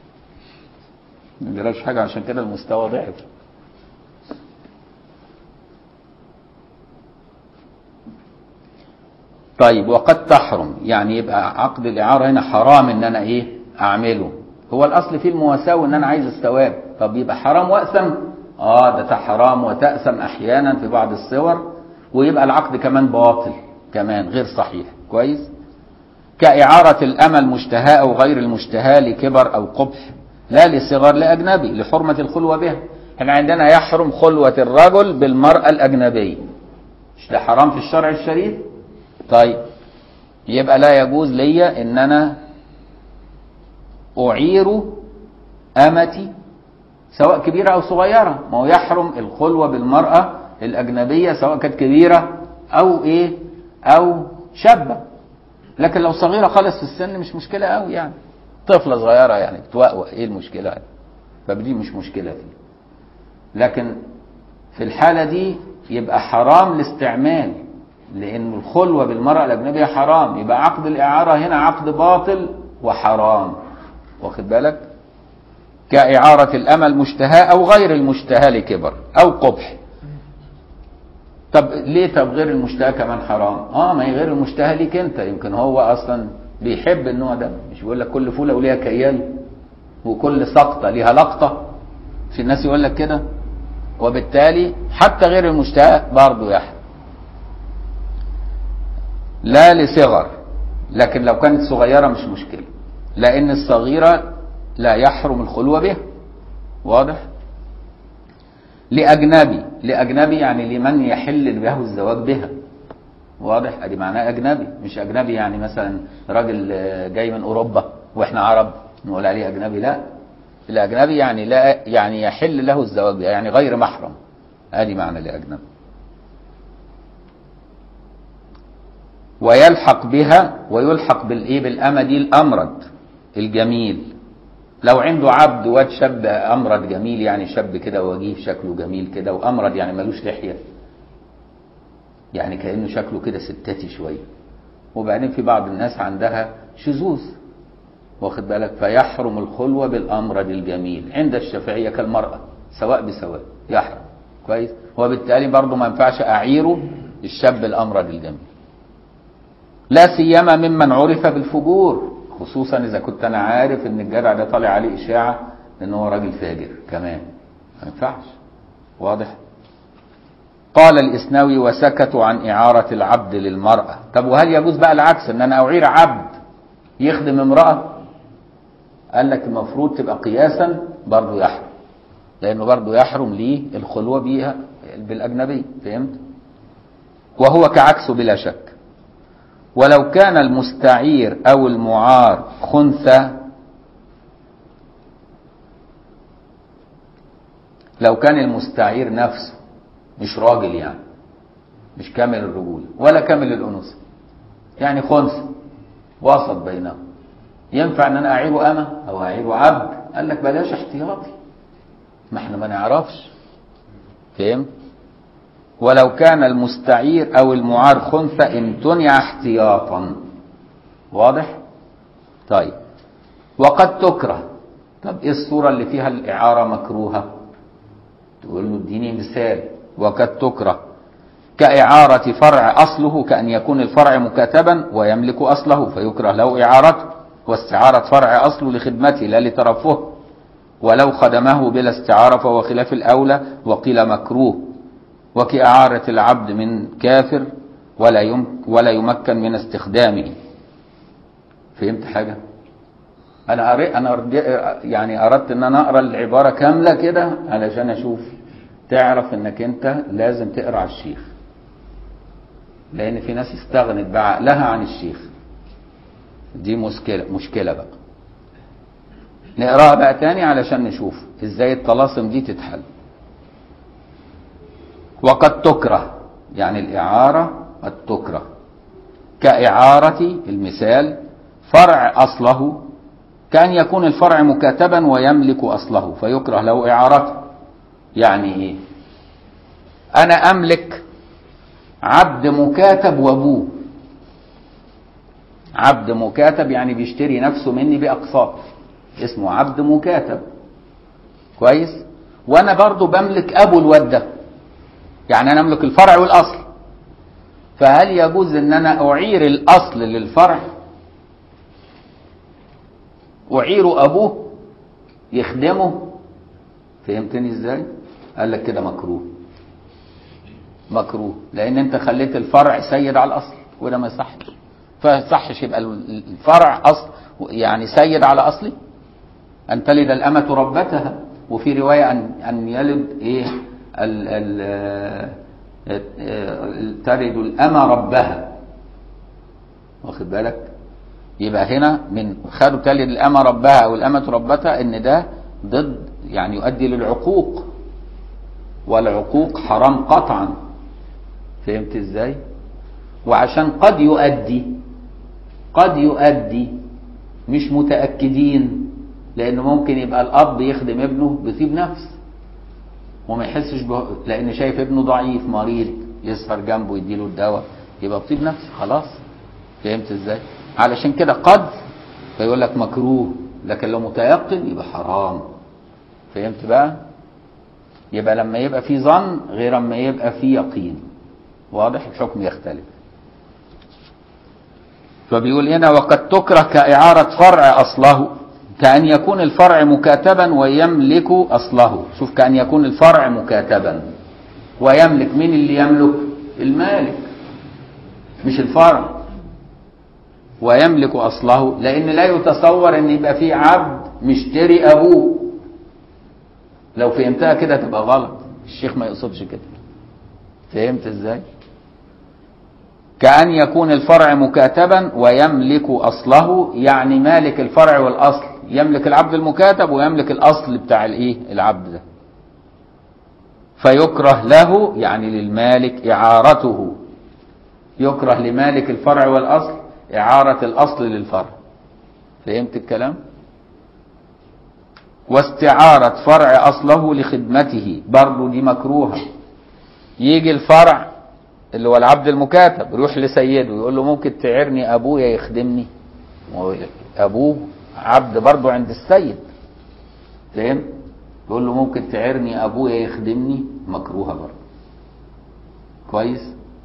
ما بيجراش حاجه عشان كده المستوى ضعف طيب وقد تحرم يعني يبقى عقد الاعاره هنا حرام ان انا ايه اعمله هو الاصل فيه المواساه وان انا عايز الثواب طب يبقى حرام واقسم اه ده حرام وتأسم احيانا في بعض الصور ويبقى العقد كمان باطل كمان غير صحيح كويس كإعارة الأمل مشتهاة أو غير المشتهاة لكبر أو قبح لا لصغر لأجنبي لحرمة الخلوة بها احنا عندنا يحرم خلوة الرجل بالمرأة الأجنبية مش ده حرام في الشرع الشريف طيب يبقى لا يجوز ليا ان انا اعير امتي سواء كبيرة أو صغيرة ما هو يحرم الخلوة بالمرأة الأجنبية سواء كانت كبيرة أو إيه أو شابة لكن لو صغيرة خالص في السن مش مشكلة قوي يعني طفلة صغيرة يعني بتوقوق إيه المشكلة يعني فدي مش مشكلة فيه لكن في الحالة دي يبقى حرام الاستعمال لأن الخلوة بالمرأة الأجنبية حرام يبقى عقد الإعارة هنا عقد باطل وحرام واخد بالك كإعارة الأمل مشتهاة أو غير المشتهاة لكبر أو قبح طب ليه طب غير المشتهى كمان حرام اه ما هي غير المشتهى ليك انت يمكن هو اصلا بيحب النوع ده مش بيقول لك كل فوله وليها كيال وكل سقطه ليها لقطه في الناس يقول لك كده وبالتالي حتى غير المشتهى برضه يحرم لا لصغر لكن لو كانت صغيره مش مشكله لان الصغيره لا يحرم الخلوه بها واضح لأجنبي لأجنبي يعني لمن يحل له الزواج بها واضح ادي معناه اجنبي مش اجنبي يعني مثلا راجل جاي من اوروبا واحنا عرب نقول عليه اجنبي لا الاجنبي يعني لا يعني يحل له الزواج بها يعني غير محرم ادي معنى لاجنبي ويلحق بها ويلحق بالايه بالامه دي الامرد الجميل لو عنده عبد واد شاب امرد جميل يعني شاب كده وجيه شكله جميل كده وامرد يعني ملوش لحيه يعني كأنه شكله كده ستاتي شوية وبعدين في بعض الناس عندها شذوذ واخد بالك فيحرم الخلوة بالأمرد الجميل عند الشافعية كالمرأة سواء بسواء يحرم كويس وبالتالي برضه ما ينفعش أعيره الشاب الأمرد الجميل لا سيما ممن عرف بالفجور خصوصا إذا كنت أنا عارف إن الجدع ده طالع عليه إشاعة إن هو راجل فاجر كمان ما ينفعش واضح قال الإسناوي وسكتوا عن إعارة العبد للمرأة طب وهل يجوز بقى العكس إن أنا أعير عبد يخدم امرأة قال لك المفروض تبقى قياسا برضه يحرم لأنه برضه يحرم ليه الخلوة بيها بالأجنبي فهمت وهو كعكسه بلا شك ولو كان المستعير أو المعار خنثى لو كان المستعير نفسه مش راجل يعني مش كامل الرجولة ولا كامل الأنوثة يعني خنث وسط بينهم ينفع ان انا اعيره امه او اعيره عبد قال لك بلاش احتياطي ما احنا ما نعرفش فهم ولو كان المستعير او المعار خنثى امتنع احتياطا واضح طيب وقد تكره طب ايه الصورة اللي فيها الاعارة مكروهة تقول له اديني مثال وقد تكره كإعارة فرع أصله كأن يكون الفرع مكاتبا ويملك أصله فيكره له إعارته واستعارة فرع أصله لخدمته لا لترفه ولو خدمه بلا استعارة فهو خلاف الأولى وقيل مكروه وكإعارة العبد من كافر ولا يمكن, ولا يمكن من استخدامه فهمت حاجة أنا أري أنا يعني أردت إن أنا أقرأ العبارة كاملة كده علشان أشوف تعرف إنك أنت لازم تقرأ على الشيخ لأن في ناس استغنت بعقلها عن الشيخ دي مشكلة مشكلة بقى نقراها بقى تاني علشان نشوف ازاي الطلاسم دي تتحل وقد تكره يعني الإعارة قد تكره كإعارة المثال فرع أصله كأن يكون الفرع مكاتبا ويملك أصله فيكره له إعارته يعني إيه أنا أملك عبد مكاتب وأبوه عبد مكاتب يعني بيشتري نفسه مني بأقساط اسمه عبد مكاتب كويس وانا برضو بملك ابو الواد ده يعني انا املك الفرع والاصل فهل يجوز ان انا اعير الاصل للفرع اعير ابوه يخدمه فهمتني ازاي قال لك كده مكروه مكروه لان انت خليت الفرع سيد على الاصل وده ما يصحش فيصحش يبقى الفرع اصل يعني سيد على اصلي ان تلد الامه ربتها وفي روايه ان ان يلد ايه ال ال تلد الامه ربها واخد بالك يبقى هنا من خدوا تلد الامه ربها او الامه ربتها ان ده ضد يعني يؤدي للعقوق والعقوق حرام قطعا فهمت ازاي وعشان قد يؤدي قد يؤدي مش متأكدين لأنه ممكن يبقى الأب يخدم ابنه بطيب نفس وما يحسش به لأن شايف ابنه ضعيف مريض يسهر جنبه يديله الدواء يبقى بطيب نفس خلاص فهمت ازاي؟ علشان كده قد فيقول لك مكروه لكن لو متيقن يبقى حرام فهمت بقى؟ يبقى لما يبقى في ظن غير اما يبقى في يقين واضح الحكم يختلف فبيقول هنا وقد تكره كإعارة فرع أصله كأن يكون الفرع مكاتبا ويملك أصله شوف كأن يكون الفرع مكاتبا ويملك مين اللي يملك المالك مش الفرع ويملك أصله لأن لا يتصور أن يبقى في عبد مشتري أبوه لو فهمتها كده تبقى غلط الشيخ ما يقصدش كده فهمت ازاي كأن يكون الفرع مكاتبا ويملك أصله يعني مالك الفرع والأصل يملك العبد المكاتب ويملك الأصل بتاع الإيه العبد ده فيكره له يعني للمالك إعارته يكره لمالك الفرع والأصل إعارة الأصل للفرع فهمت الكلام واستعارة فرع أصله لخدمته برضه دي مكروهة يجي الفرع اللي هو العبد المكاتب يروح لسيده يقول له ممكن تعيرني ابويا يخدمني وهو ابوه عبد برضه عند السيد فاهم يقول له ممكن تعيرني ابويا يخدمني مكروهه برضه كويس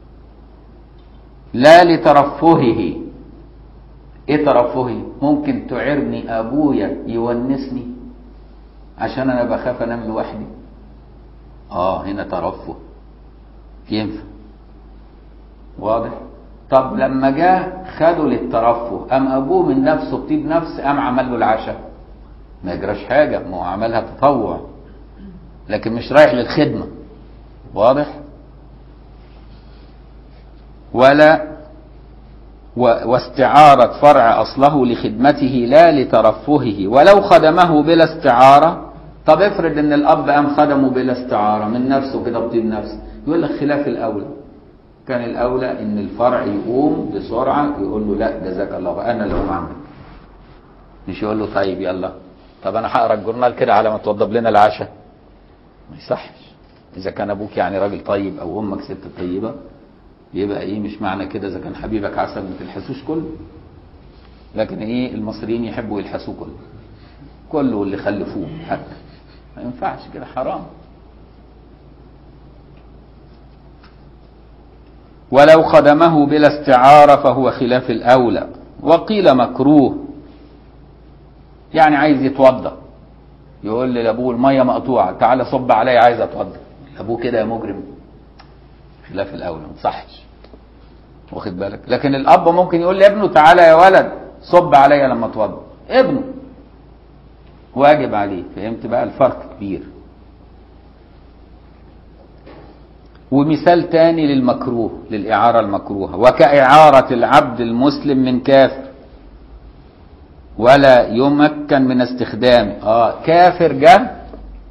لا لترفهه ايه ترفهي ممكن تعيرني ابويا يونسني عشان انا بخاف انام لوحدي اه هنا ترفه ينفع واضح طب لما جاء خده للترفه قام ابوه من نفسه بطيب نفس قام عمل له العشاء ما يجراش حاجه ما هو عملها تطوع لكن مش رايح للخدمه واضح ولا و- واستعارة فرع أصله لخدمته لا لترفهه ولو خدمه بلا استعارة طب افرض ان الاب قام خدمه بلا استعارة من نفسه كده بطيب نفس يقول لك خلاف الاولى كان الاولى ان الفرع يقوم بسرعة يقول له لا جزاك الله خير، انا اللي هقوم عنك مش يقول له طيب يلا طب انا هقرا الجورنال كده على ما توضب لنا العشاء ما يصحش اذا كان ابوك يعني راجل طيب او امك ست طيبه يبقى ايه مش معنى كده اذا كان حبيبك عسل ما تلحسوش كله لكن ايه المصريين يحبوا يلحسوه كله كله اللي خلفوه حتى ما ينفعش كده حرام ولو خدمه بلا استعارة فهو خلاف الأولى وقيل مكروه يعني عايز يتوضا يقول لابوه الميه مقطوعه تعالى صب عليا عايز اتوضا ابوه كده يا مجرم خلاف الاولى ما صحش واخد بالك لكن الاب ممكن يقول لابنه تعالى يا ولد صب عليا لما اتوضا ابنه واجب عليه فهمت بقى الفرق كبير ومثال تاني للمكروه للإعارة المكروهة وكإعارة العبد المسلم من كافر ولا يمكن من استخدامه اه كافر جه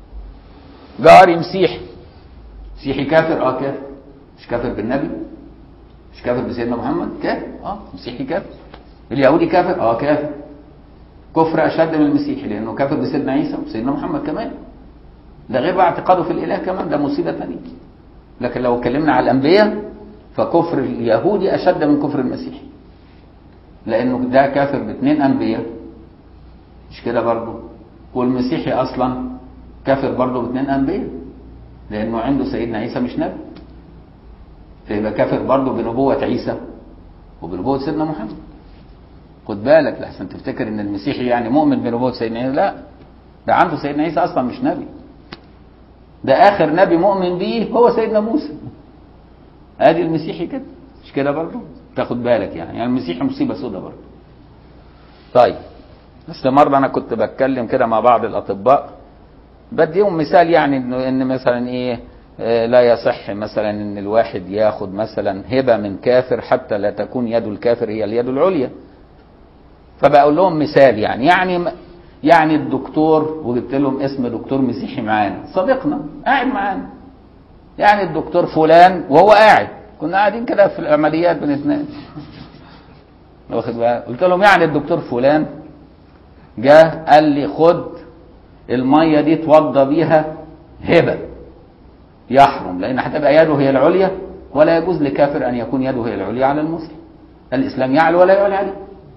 جاري مسيحي مسيحي كافر اه كافر مش كافر بالنبي مش كافر بسيدنا محمد كافر اه مسيحي كافر اليهودي كافر اه كافر كفر اشد من المسيحي لانه كافر بسيدنا عيسى وسيدنا محمد كمان ده غير بقى اعتقاده في الاله كمان ده مصيبه ثانيه لكن لو اتكلمنا على الانبياء فكفر اليهودي اشد من كفر المسيحي لانه ده كافر باثنين انبياء مش كده برضه والمسيحي اصلا كافر برضه باثنين انبياء لانه عنده سيدنا عيسى مش نبي فيبقى كافر برضه بنبوة عيسى وبنبوة سيدنا محمد خد بالك لحسن تفتكر ان المسيحي يعني مؤمن بنبوة سيدنا عيسى لا ده عنده سيدنا عيسى اصلا مش نبي ده اخر نبي مؤمن بيه هو سيدنا موسى ادي المسيحي كده مش كده برضه تاخد بالك يعني يعني المسيحي مصيبه سودة برضه طيب بس مره انا كنت بتكلم كده مع بعض الاطباء بديهم مثال يعني انه ان مثلا ايه آه، لا يصح مثلا ان الواحد ياخد مثلا هبه من كافر حتى لا تكون يد الكافر هي اليد العليا فبقول لهم مثال يعني يعني يعني الدكتور وجبت لهم اسم دكتور مسيحي معانا صديقنا قاعد معانا يعني الدكتور فلان وهو قاعد كنا قاعدين كده في العمليات بنتناقش واخد بالك قلت لهم يعني الدكتور فلان جه قال لي خد الميه دي توضى بيها هبه يحرم لان هتبقى يده هي العليا ولا يجوز لكافر ان يكون يده هي العليا على المسلم الاسلام يعلو ولا يعلى عليه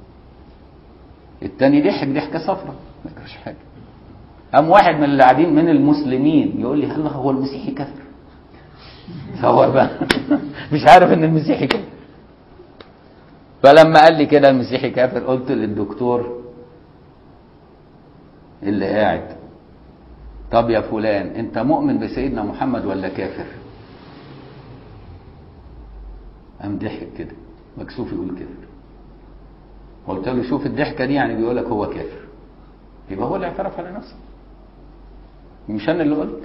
التاني ضحك ضحكه صفرة ما يجراش حاجه قام واحد من اللي قاعدين من المسلمين يقول لي هل هو المسيحي كافر فهو بقى مش عارف ان المسيحي كافر فلما قال لي كده المسيحي كافر قلت للدكتور اللي قاعد طب يا فلان انت مؤمن بسيدنا محمد ولا كافر قام ضحك كده مكسوف يقول كافر قلت له شوف الضحكه دي يعني بيقول لك هو كافر يبقى هو اللي اعترف على نفسه مش انا اللي قلت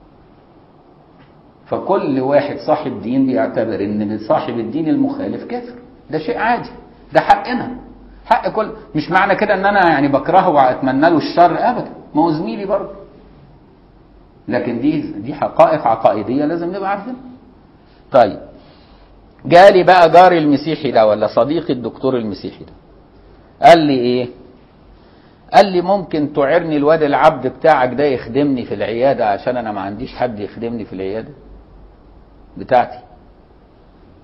فكل واحد صاحب دين بيعتبر ان صاحب الدين المخالف كافر ده شيء عادي ده حقنا حق كل مش معنى كده ان انا يعني بكرهه واتمنى له الشر ابدا ما هو زميلي برضه لكن دي دي حقائق عقائديه لازم نبقى عارفينها طيب جالي بقى جاري المسيحي ده ولا صديقي الدكتور المسيحي ده قال لي ايه قال لي ممكن تعيرني الواد العبد بتاعك ده يخدمني في العياده عشان انا ما عنديش حد يخدمني في العياده بتاعتي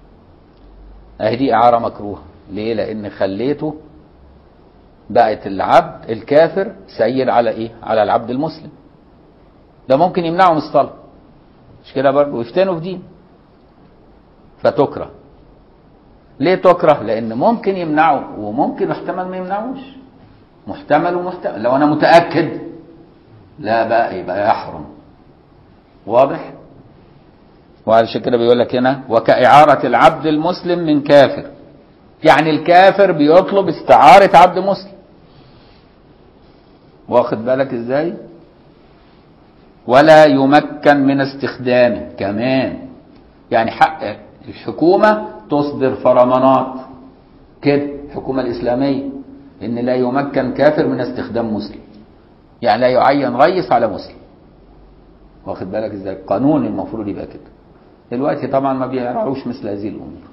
اهي دي اعاره مكروهه ليه لان خليته بقت العبد الكافر سيد على ايه على العبد المسلم ده ممكن يمنعه من الصلاه مش كده برضه ويفتنوا في دين فتكره ليه تكره لان ممكن يمنعه وممكن احتمال ما يمنعوش محتمل ومحتمل لو انا متاكد لا بقى يبقى يحرم واضح وعلشان كده بيقول لك هنا وكإعارة العبد المسلم من كافر يعني الكافر بيطلب استعارة عبد مسلم واخد بالك ازاي ولا يمكن من استخدامه كمان يعني حق الحكومة تصدر فرمانات كده الحكومة الإسلامية إن لا يمكن كافر من استخدام مسلم يعني لا يعين رئيس على مسلم واخد بالك ازاي قانون المفروض يبقى كده دلوقتي طبعا ما بيراعوش مثل هذه الامور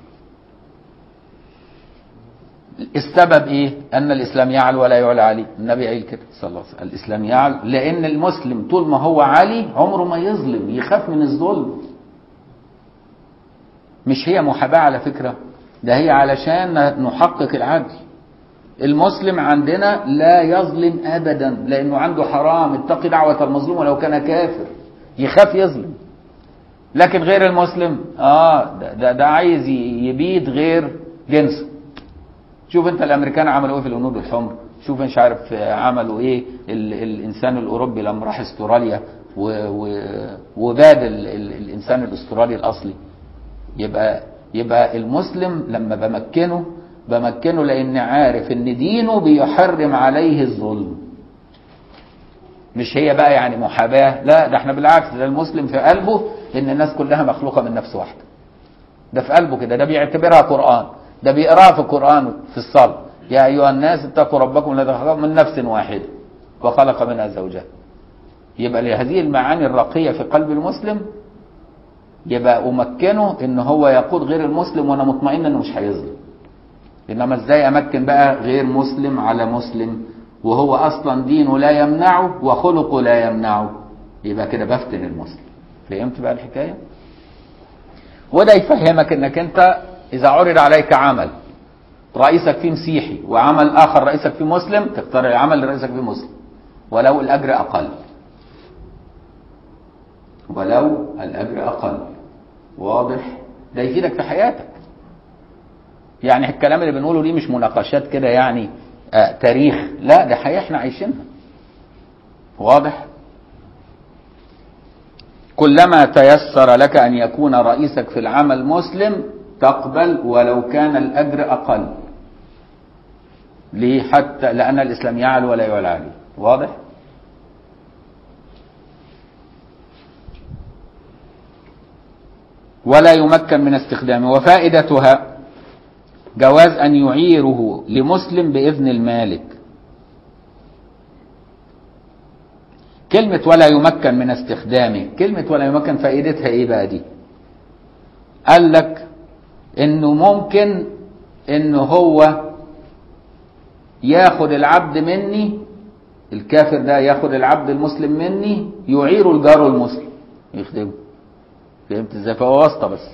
السبب ايه ان الاسلام يعلو ولا يعلى عليه النبي قال كده صلى الله عليه وسلم الاسلام يعلو لان المسلم طول ما هو علي عمره ما يظلم يخاف من الظلم مش هي محاباه على فكره ده هي علشان نحقق العدل المسلم عندنا لا يظلم ابدا لانه عنده حرام اتقي دعوه المظلوم ولو كان كافر يخاف يظلم لكن غير المسلم اه ده, ده, ده عايز يبيد غير جنسه شوف انت الامريكان عملوا ايه في الهنود الحمر شوف مش عارف عملوا ايه ال الانسان الاوروبي لما راح استراليا وباد ال ال الانسان الاسترالي الاصلي يبقى يبقى المسلم لما بمكنه بمكنه لان عارف ان دينه بيحرم عليه الظلم مش هي بقى يعني محاباه لا ده احنا بالعكس ده المسلم في قلبه ان الناس كلها مخلوقه من نفس واحده ده في قلبه كده ده بيعتبرها قران ده بيقراها في القران في الصلاه يا ايها الناس اتقوا ربكم الذي خلقكم من نفس واحده وخلق منها زوجها يبقى لهذه المعاني الراقيه في قلب المسلم يبقى امكنه ان هو يقود غير المسلم وانا مطمئن انه مش هيظلم انما ازاي امكن بقى غير مسلم على مسلم وهو اصلا دينه لا يمنعه وخلقه لا يمنعه يبقى كده بفتن المسلم فهمت بقى الحكايه وده يفهمك انك انت اذا عرض عليك عمل رئيسك فيه مسيحي وعمل اخر رئيسك فيه مسلم تختار العمل اللي رئيسك فيه مسلم ولو الاجر اقل ولو الاجر اقل واضح ده يفيدك في حياتك يعني الكلام اللي بنقوله دي مش مناقشات كده يعني آه تاريخ لا ده حياه احنا عايشينها واضح كلما تيسر لك ان يكون رئيسك في العمل مسلم تقبل ولو كان الاجر اقل ليه حتى لان الاسلام يعلو ولا يعلى عليه واضح ولا يمكن من استخدامه وفائدتها جواز ان يعيره لمسلم باذن المالك كلمة ولا يمكن من استخدامه كلمة ولا يمكن فائدتها ايه بقى دي قال لك انه ممكن انه هو ياخد العبد مني الكافر ده ياخد العبد المسلم مني يعيره الجار المسلم يخدمه فهمت ازاي فهو واسطة بس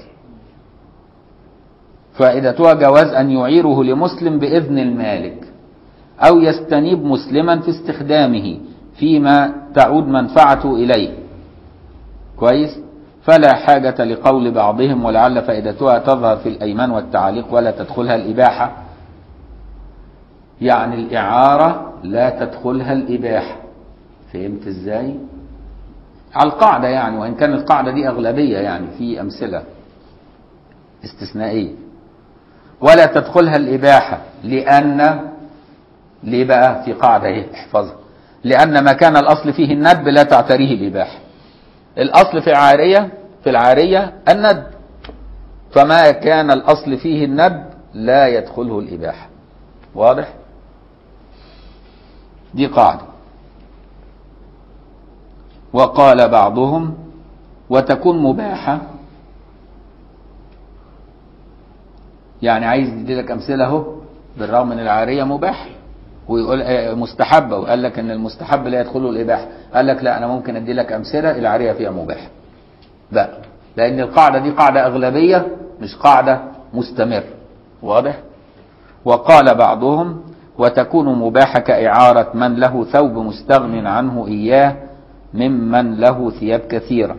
فائدتها جواز ان يعيره لمسلم باذن المالك او يستنيب مسلما في استخدامه فيما تعود منفعته اليه كويس فلا حاجة لقول بعضهم ولعل فائدتها تظهر في الأيمان والتعاليق ولا تدخلها الإباحة يعني الإعارة لا تدخلها الإباحة فهمت إزاي على القاعدة يعني وإن كان القاعدة دي أغلبية يعني في أمثلة استثنائية ولا تدخلها الإباحة لأن ليه بقى في قاعدة ايه احفظها لأن ما كان الأصل فيه الندب لا تعتريه الإباحة الأصل في العارية في العارية الند فما كان الأصل فيه الند لا يدخله الإباحة واضح دي قاعدة وقال بعضهم وتكون مباحة يعني عايز يديلك أمثلة اهو بالرغم من العارية مباح ويقول مستحبة وقال لك ان المستحب لا يدخله الإباحة قال لك لا أنا ممكن أدي لك أمثلة العارية فيها مباح بقى لأن القاعدة دي قاعدة أغلبية مش قاعدة مستمر واضح وقال بعضهم وتكون مباحة كإعارة من له ثوب مستغن عنه إياه ممن له ثياب كثيرة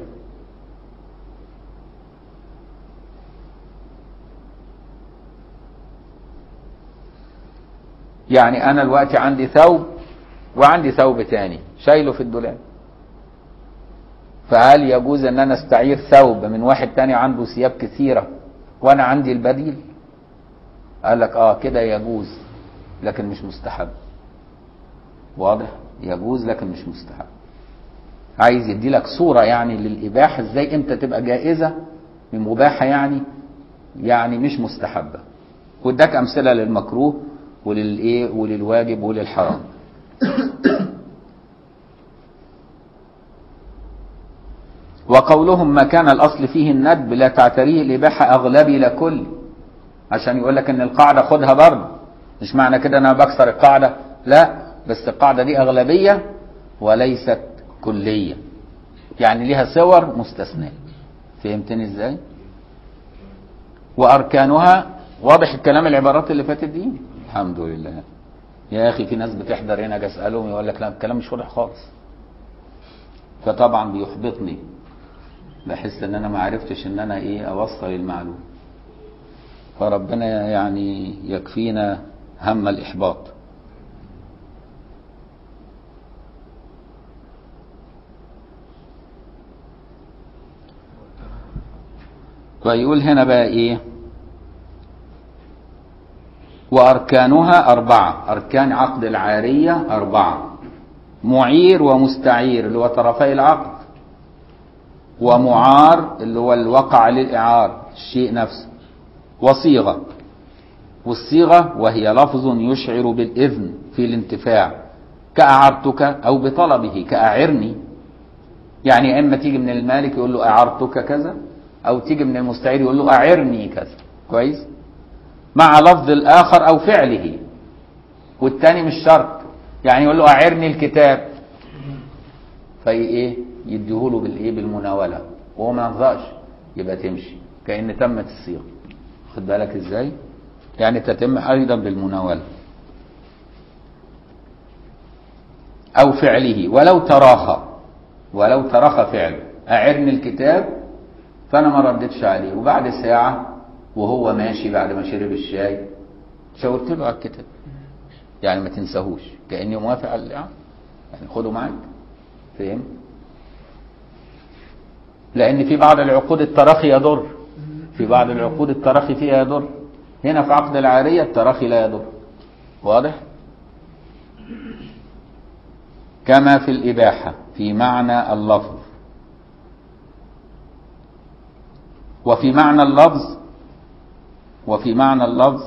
يعني أنا الوقت عندي ثوب وعندي ثوب تاني شايله في الدولاب فهل يجوز ان انا استعير ثوب من واحد تاني عنده ثياب كثيرة وانا عندي البديل قال لك اه كده يجوز لكن مش مستحب واضح يجوز لكن مش مستحب عايز يدي لك صورة يعني للإباحة ازاي امتى تبقى جائزة مباحة يعني يعني مش مستحبة واداك أمثلة للمكروه وللإيه وللواجب وللحرام وقولهم ما كان الأصل فيه الندب لا تعتريه الإباحة أغلبي لكل عشان يقول لك إن القاعدة خدها برضه مش معنى كده أنا بكسر القاعدة لا بس القاعدة دي أغلبية وليست كلية يعني ليها صور مستثناة فهمتني ازاي وأركانها واضح الكلام العبارات اللي فاتت دي الحمد لله يا أخي في ناس بتحضر هنا أجي أسألهم يقول لك لا الكلام مش واضح خالص فطبعا بيحبطني بحس ان انا ما عرفتش ان انا ايه اوصل المعلومه فربنا يعني يكفينا هم الاحباط فيقول هنا بقى ايه واركانها اربعه اركان عقد العاريه اربعه معير ومستعير اللي هو طرفي العقد ومعار اللي هو الوقع للإعار الشيء نفسه وصيغة والصيغة وهي لفظ يشعر بالإذن في الانتفاع كأعرتك أو بطلبه كأعرني يعني إما تيجي من المالك يقول له أعرتك كذا أو تيجي من المستعير يقول له أعرني كذا كويس مع لفظ الآخر أو فعله والتاني مش شرط يعني يقول له أعرني الكتاب في إيه يديهوله بالايه بالمناوله وهو ما يرضاش يبقى تمشي كان تمت الصيغه خد بالك ازاي يعني تتم ايضا بالمناوله او فعله ولو تراخى ولو تراخى فعله اعرني الكتاب فانا ما ردتش عليه وبعد ساعه وهو ماشي بعد ما شرب الشاي شاورت له على الكتاب يعني ما تنساهوش كاني موافق على الاعاره يعني خده معاك فهمت لان في بعض العقود التراخي يضر في بعض العقود التراخي فيها يضر هنا في عقد العاريه التراخي لا يضر واضح كما في الاباحه في معنى اللفظ وفي معنى اللفظ وفي معنى اللفظ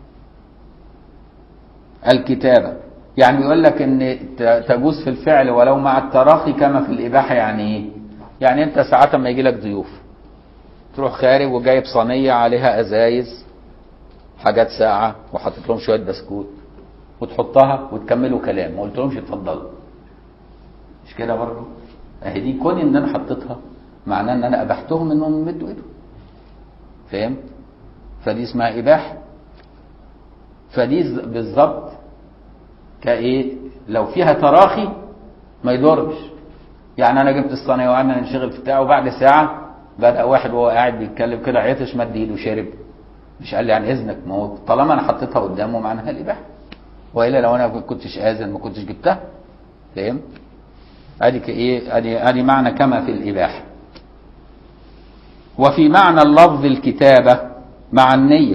الكتابه يعني بيقول لك ان تجوز في الفعل ولو مع التراخي كما في الاباحه يعني ايه يعني انت ساعات ما يجي لك ضيوف تروح خارج وجايب صينيه عليها ازايز حاجات ساقعه وحاطط لهم شويه بسكوت وتحطها وتكملوا كلام ما قلتلهمش اتفضلوا مش كده برضه اهي دي كون ان انا حطيتها معناه ان انا ابحتهم انهم يمدوا ايدهم فهمت فدي اسمها اباحه فدي بالظبط كايه لو فيها تراخي ما يضرش يعني انا جبت الصينيه وقعدنا ننشغل في بتاعه وبعد ساعه بدا واحد وهو قاعد بيتكلم كده عطش مد ايده وشرب مش قال لي عن اذنك ما هو طالما انا حطيتها قدامه معناها الاباحه والا لو انا ما كنتش اذن ما كنتش جبتها فهمت ادي ايه ادي ادي معنى كما في الاباحه وفي معنى اللفظ الكتابه مع النيه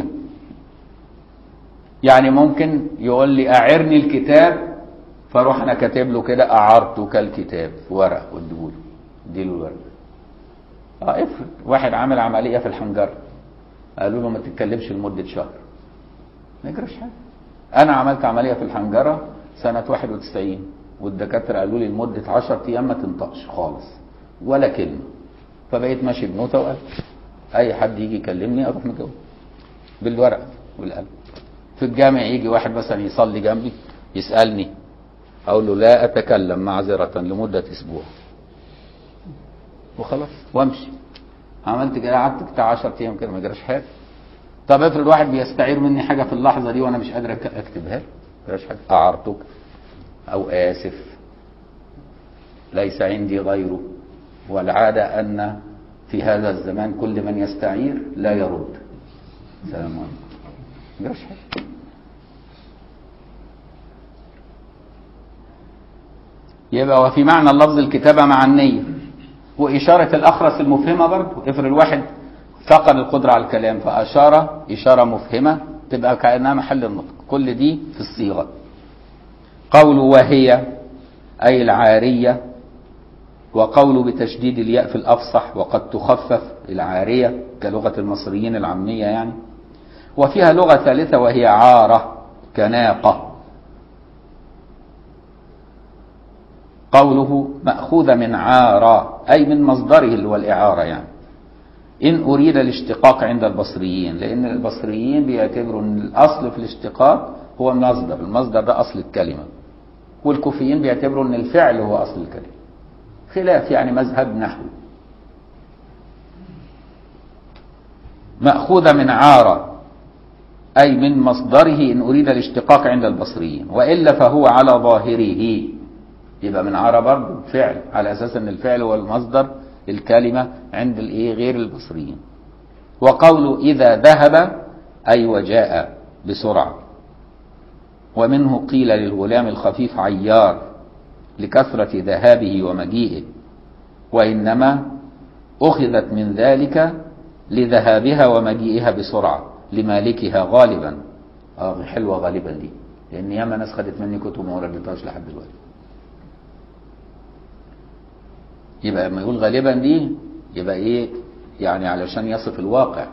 يعني ممكن يقول لي اعرني الكتاب فاروح انا كاتب له كده اعرتك الكتاب في ورقه واديهوله اديله الورقه اه افرض واحد عامل عمليه في الحنجره قالوا له ما تتكلمش لمده شهر ما يجراش حاجه انا عملت عمليه في الحنجره سنه 91 والدكاتره قالوا لي لمده 10 ايام ما تنطقش خالص ولا كلمه فبقيت ماشي بنوته وقلم اي حد يجي يكلمني اروح مجاوب بالورقه والقلم في الجامع يجي واحد مثلا يصلي جنبي يسالني اقول له لا اتكلم معذره لمده اسبوع وخلاص وامشي عملت كده قعدت بتاع 10 ايام كده ما جراش حاجه طب افرض واحد بيستعير مني حاجه في اللحظه دي وانا مش قادر أك- اكتبها له مفيهاش حاجه اعرتك او اسف ليس عندي غيره والعاده ان في هذا الزمان كل من يستعير لا يرد سلام عليكم مفيهاش حاجه يبقى وفي معنى اللفظ الكتابة مع النية وإشارة الأخرس المفهمة برضه افرض الواحد فقد القدرة على الكلام فأشار إشارة مفهمة تبقى كأنها محل النطق كل دي في الصيغة قول وهي أي العارية وقول بتشديد الياء في الأفصح وقد تخفف العارية كلغة المصريين العامية يعني وفيها لغة ثالثة وهي عارة كناقة قوله مأخوذة من عارة أي من مصدره اللي هو الإعارة يعني إن أريد الاشتقاق عند البصريين لأن البصريين بيعتبروا أن الأصل في الاشتقاق هو المصدر المصدر ده أصل الكلمة والكوفيين بيعتبروا أن الفعل هو أصل الكلمة خلاف يعني مذهب نحو مأخوذة من عارة أي من مصدره إن أريد الاشتقاق عند البصريين وإلا فهو على ظاهره يبقى من عارة برضه فعل على أساس أن الفعل هو المصدر الكلمة عند الإيه غير البصريين وقوله إذا ذهب أي وجاء بسرعة ومنه قيل للغلام الخفيف عيار لكثرة ذهابه ومجيئه وإنما أخذت من ذلك لذهابها ومجيئها بسرعة لمالكها غالبا اه حلوة غالبا دي لأن ياما ناس خدت مني كتب ما وردتهاش لحد دلوقتي يبقى لما يقول غالبا دي يبقى ايه يعني علشان يصف الواقع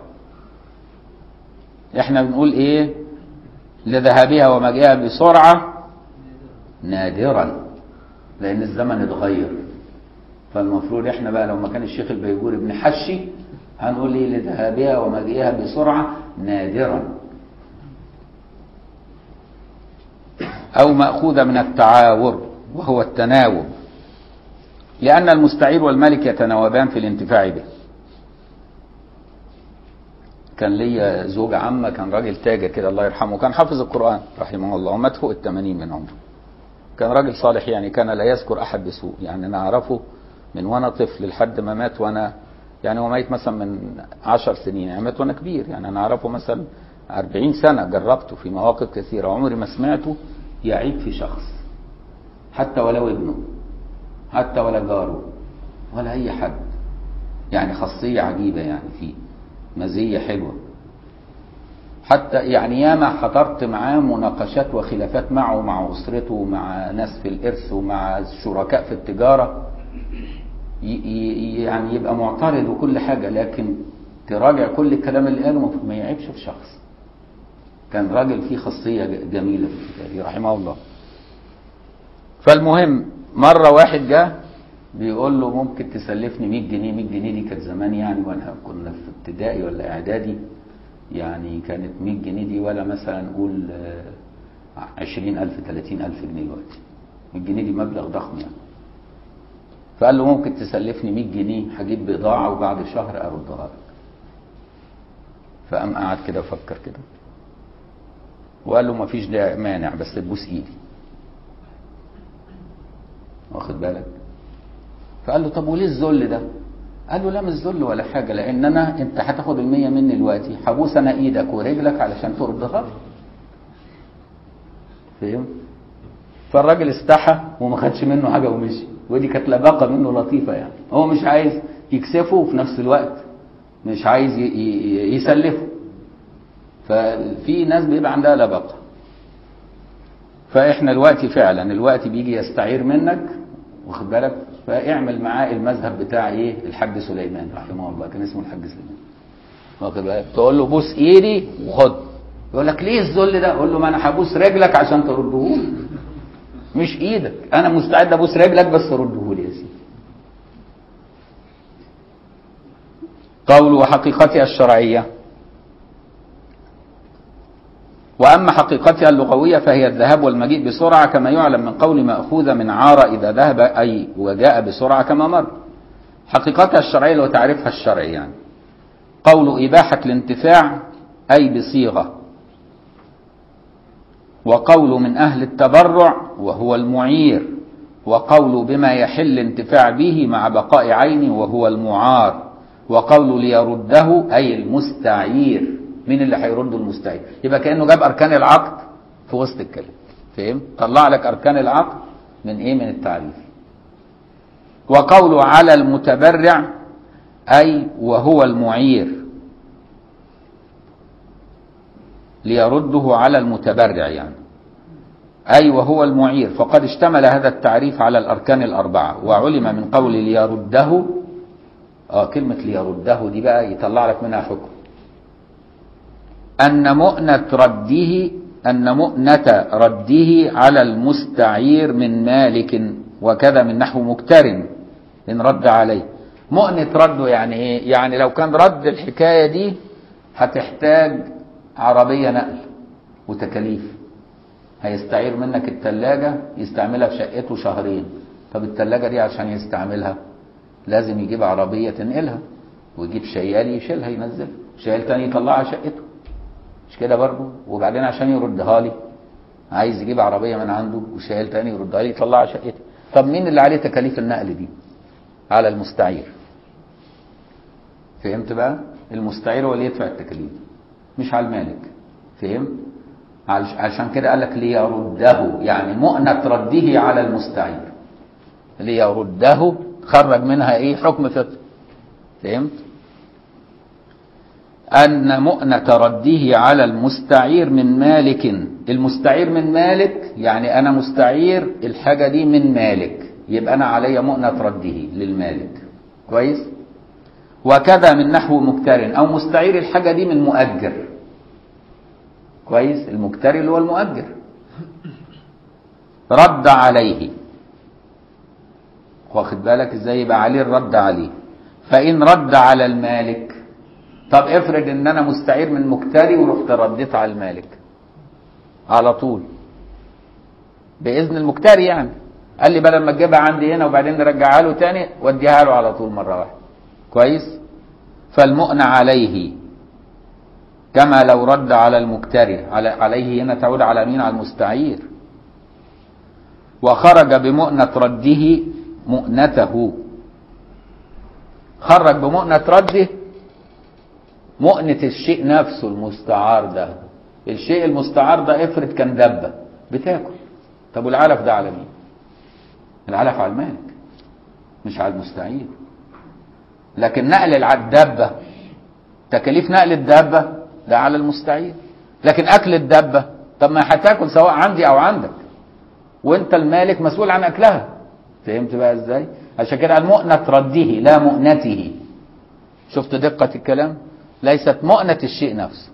احنا بنقول ايه لذهابها ومجيئها بسرعة نادرا لان الزمن اتغير فالمفروض احنا بقى لو ما كان الشيخ البيجوري ابن حشي هنقول ايه لذهابها ومجيئها بسرعة نادرا او مأخوذة من التعاور وهو التناوب لأن المستعير والملك يتناوبان في الانتفاع به كان ليا زوج عمه كان راجل تاجر كده الله يرحمه كان حافظ القرآن رحمه الله ومات فوق الثمانين من عمره كان راجل صالح يعني كان لا يذكر أحد بسوء يعني أنا أعرفه من وأنا طفل لحد ما مات وأنا يعني هو ميت مثلا من عشر سنين يعني مات وأنا كبير يعني أنا أعرفه مثلا أربعين سنة جربته في مواقف كثيرة عمري ما سمعته يعيب في شخص حتى ولو ابنه حتى ولا جاره ولا أي حد يعني خاصية عجيبة يعني فيه مزية حلوة حتى يعني ياما حضرت معاه مناقشات وخلافات معه ومع أسرته ومع ناس في الإرث ومع الشركاء في التجارة يعني يبقى معترض وكل حاجة لكن تراجع كل الكلام اللي قاله ما يعيبش في شخص كان راجل فيه خاصية جميلة في الكتاب رحمه الله فالمهم مرة واحد جه بيقول له ممكن تسلفني 100 جنيه 100 جنيه دي كانت زمان يعني وانا كنا في ابتدائي ولا اعدادي يعني كانت 100 جنيه دي ولا مثلا نقول 20000 30000 جنيه دلوقتي 100 جنيه دي مبلغ ضخم يعني فقال له ممكن تسلفني 100 جنيه هجيب بضاعة وبعد شهر أردها لك فقام قعد كده فكر كده وقال له مفيش داعي مانع بس تبوس ايدي واخد بالك فقال له طب وليه الذل ده قال له لا مش ذل ولا حاجة لأن أنا أنت هتاخد المية مني دلوقتي هبوس أنا إيدك ورجلك علشان تردها لي فاهم فالراجل استحى وما خدش منه حاجة ومشي ودي كانت لباقة منه لطيفة يعني هو مش عايز يكسفه وفي نفس الوقت مش عايز يسلفه ففي ناس بيبقى عندها لباقة فاحنا الوقت فعلا الوقت بيجي يستعير منك واخد بالك فاعمل معاه المذهب بتاع ايه الحاج سليمان رحمه الله كان اسمه الحاج سليمان واخد بالك تقول له بوس ايدي وخد يقول لك ليه الذل ده اقول له ما انا هبوس رجلك عشان ترده لي مش ايدك انا مستعد ابوس رجلك بس رده لي يا سيدي قول وحقيقتها الشرعيه وأما حقيقتها اللغوية فهي الذهاب والمجيء بسرعة كما يعلم من قول مأخوذة من عار إذا ذهب أي وجاء بسرعة كما مر حقيقتها الشرعية لو تعرفها الشرعي يعني قول إباحة الانتفاع أي بصيغة وقول من أهل التبرع وهو المعير وقول بما يحل انتفاع به مع بقاء عينه وهو المعار وقول ليرده أي المستعير مين اللي هيرد المستعير يبقى كأنه جاب أركان العقد في وسط الكلام فهم طلع لك أركان العقد من إيه من التعريف وقوله على المتبرع أي وهو المعير ليرده على المتبرع يعني أي وهو المعير فقد اشتمل هذا التعريف على الأركان الأربعة وعلم من قول ليرده آه كلمة ليرده دي بقى يطلع لك منها حكم أن مؤنة رده أن مؤنة رده على المستعير من مالك وكذا من نحو مقترن إن رد عليه مؤنة رده يعني إيه؟ يعني لو كان رد الحكاية دي هتحتاج عربية نقل وتكاليف هيستعير منك التلاجة يستعملها في شقته شهرين طب التلاجة دي عشان يستعملها لازم يجيب عربية تنقلها ويجيب شيال يشيلها ينزلها شيال تاني يطلعها شقته مش كده برضه وبعدين عشان يردها لي عايز يجيب عربية من عنده وشيال تاني يردها لي يطلعها شقته طب مين اللي عليه تكاليف النقل دي على المستعير فهمت بقى المستعير هو اللي يدفع التكاليف مش على المالك فهمت عشان كده قال لك ليرده يعني مؤنة رده على المستعير ليرده خرج منها ايه حكم فقه فهمت أن مؤنة رده على المستعير من مالك المستعير من مالك يعني أنا مستعير الحاجة دي من مالك يبقى أنا علي مؤنة رده للمالك كويس وكذا من نحو مكتر أو مستعير الحاجة دي من مؤجر كويس المكتري اللي هو المؤجر رد عليه واخد بالك ازاي يبقى عليه الرد عليه فإن رد على المالك طب افرض ان انا مستعير من مكتري ورحت رديت على المالك على طول باذن المكتري يعني قال لي بدل ما تجيبها عندي هنا وبعدين نرجعها له تاني وديها له على طول مره واحده كويس فالمؤن عليه كما لو رد على المكتري على عليه هنا تعود على مين على المستعير وخرج بمؤنة رده مؤنته خرج بمؤنة رده مؤنة الشيء نفسه المستعار ده الشيء المستعار ده افرض كان دبة بتاكل طب والعلف ده على مين العلف على المالك مش على المستعير لكن نقل الدبة تكاليف نقل الدابة ده على المستعير لكن اكل الدابة طب ما هتاكل سواء عندي او عندك وانت المالك مسؤول عن اكلها فهمت بقى ازاي عشان كده المؤنة رده لا مؤنته شفت دقة الكلام ليست مؤنة الشيء نفسه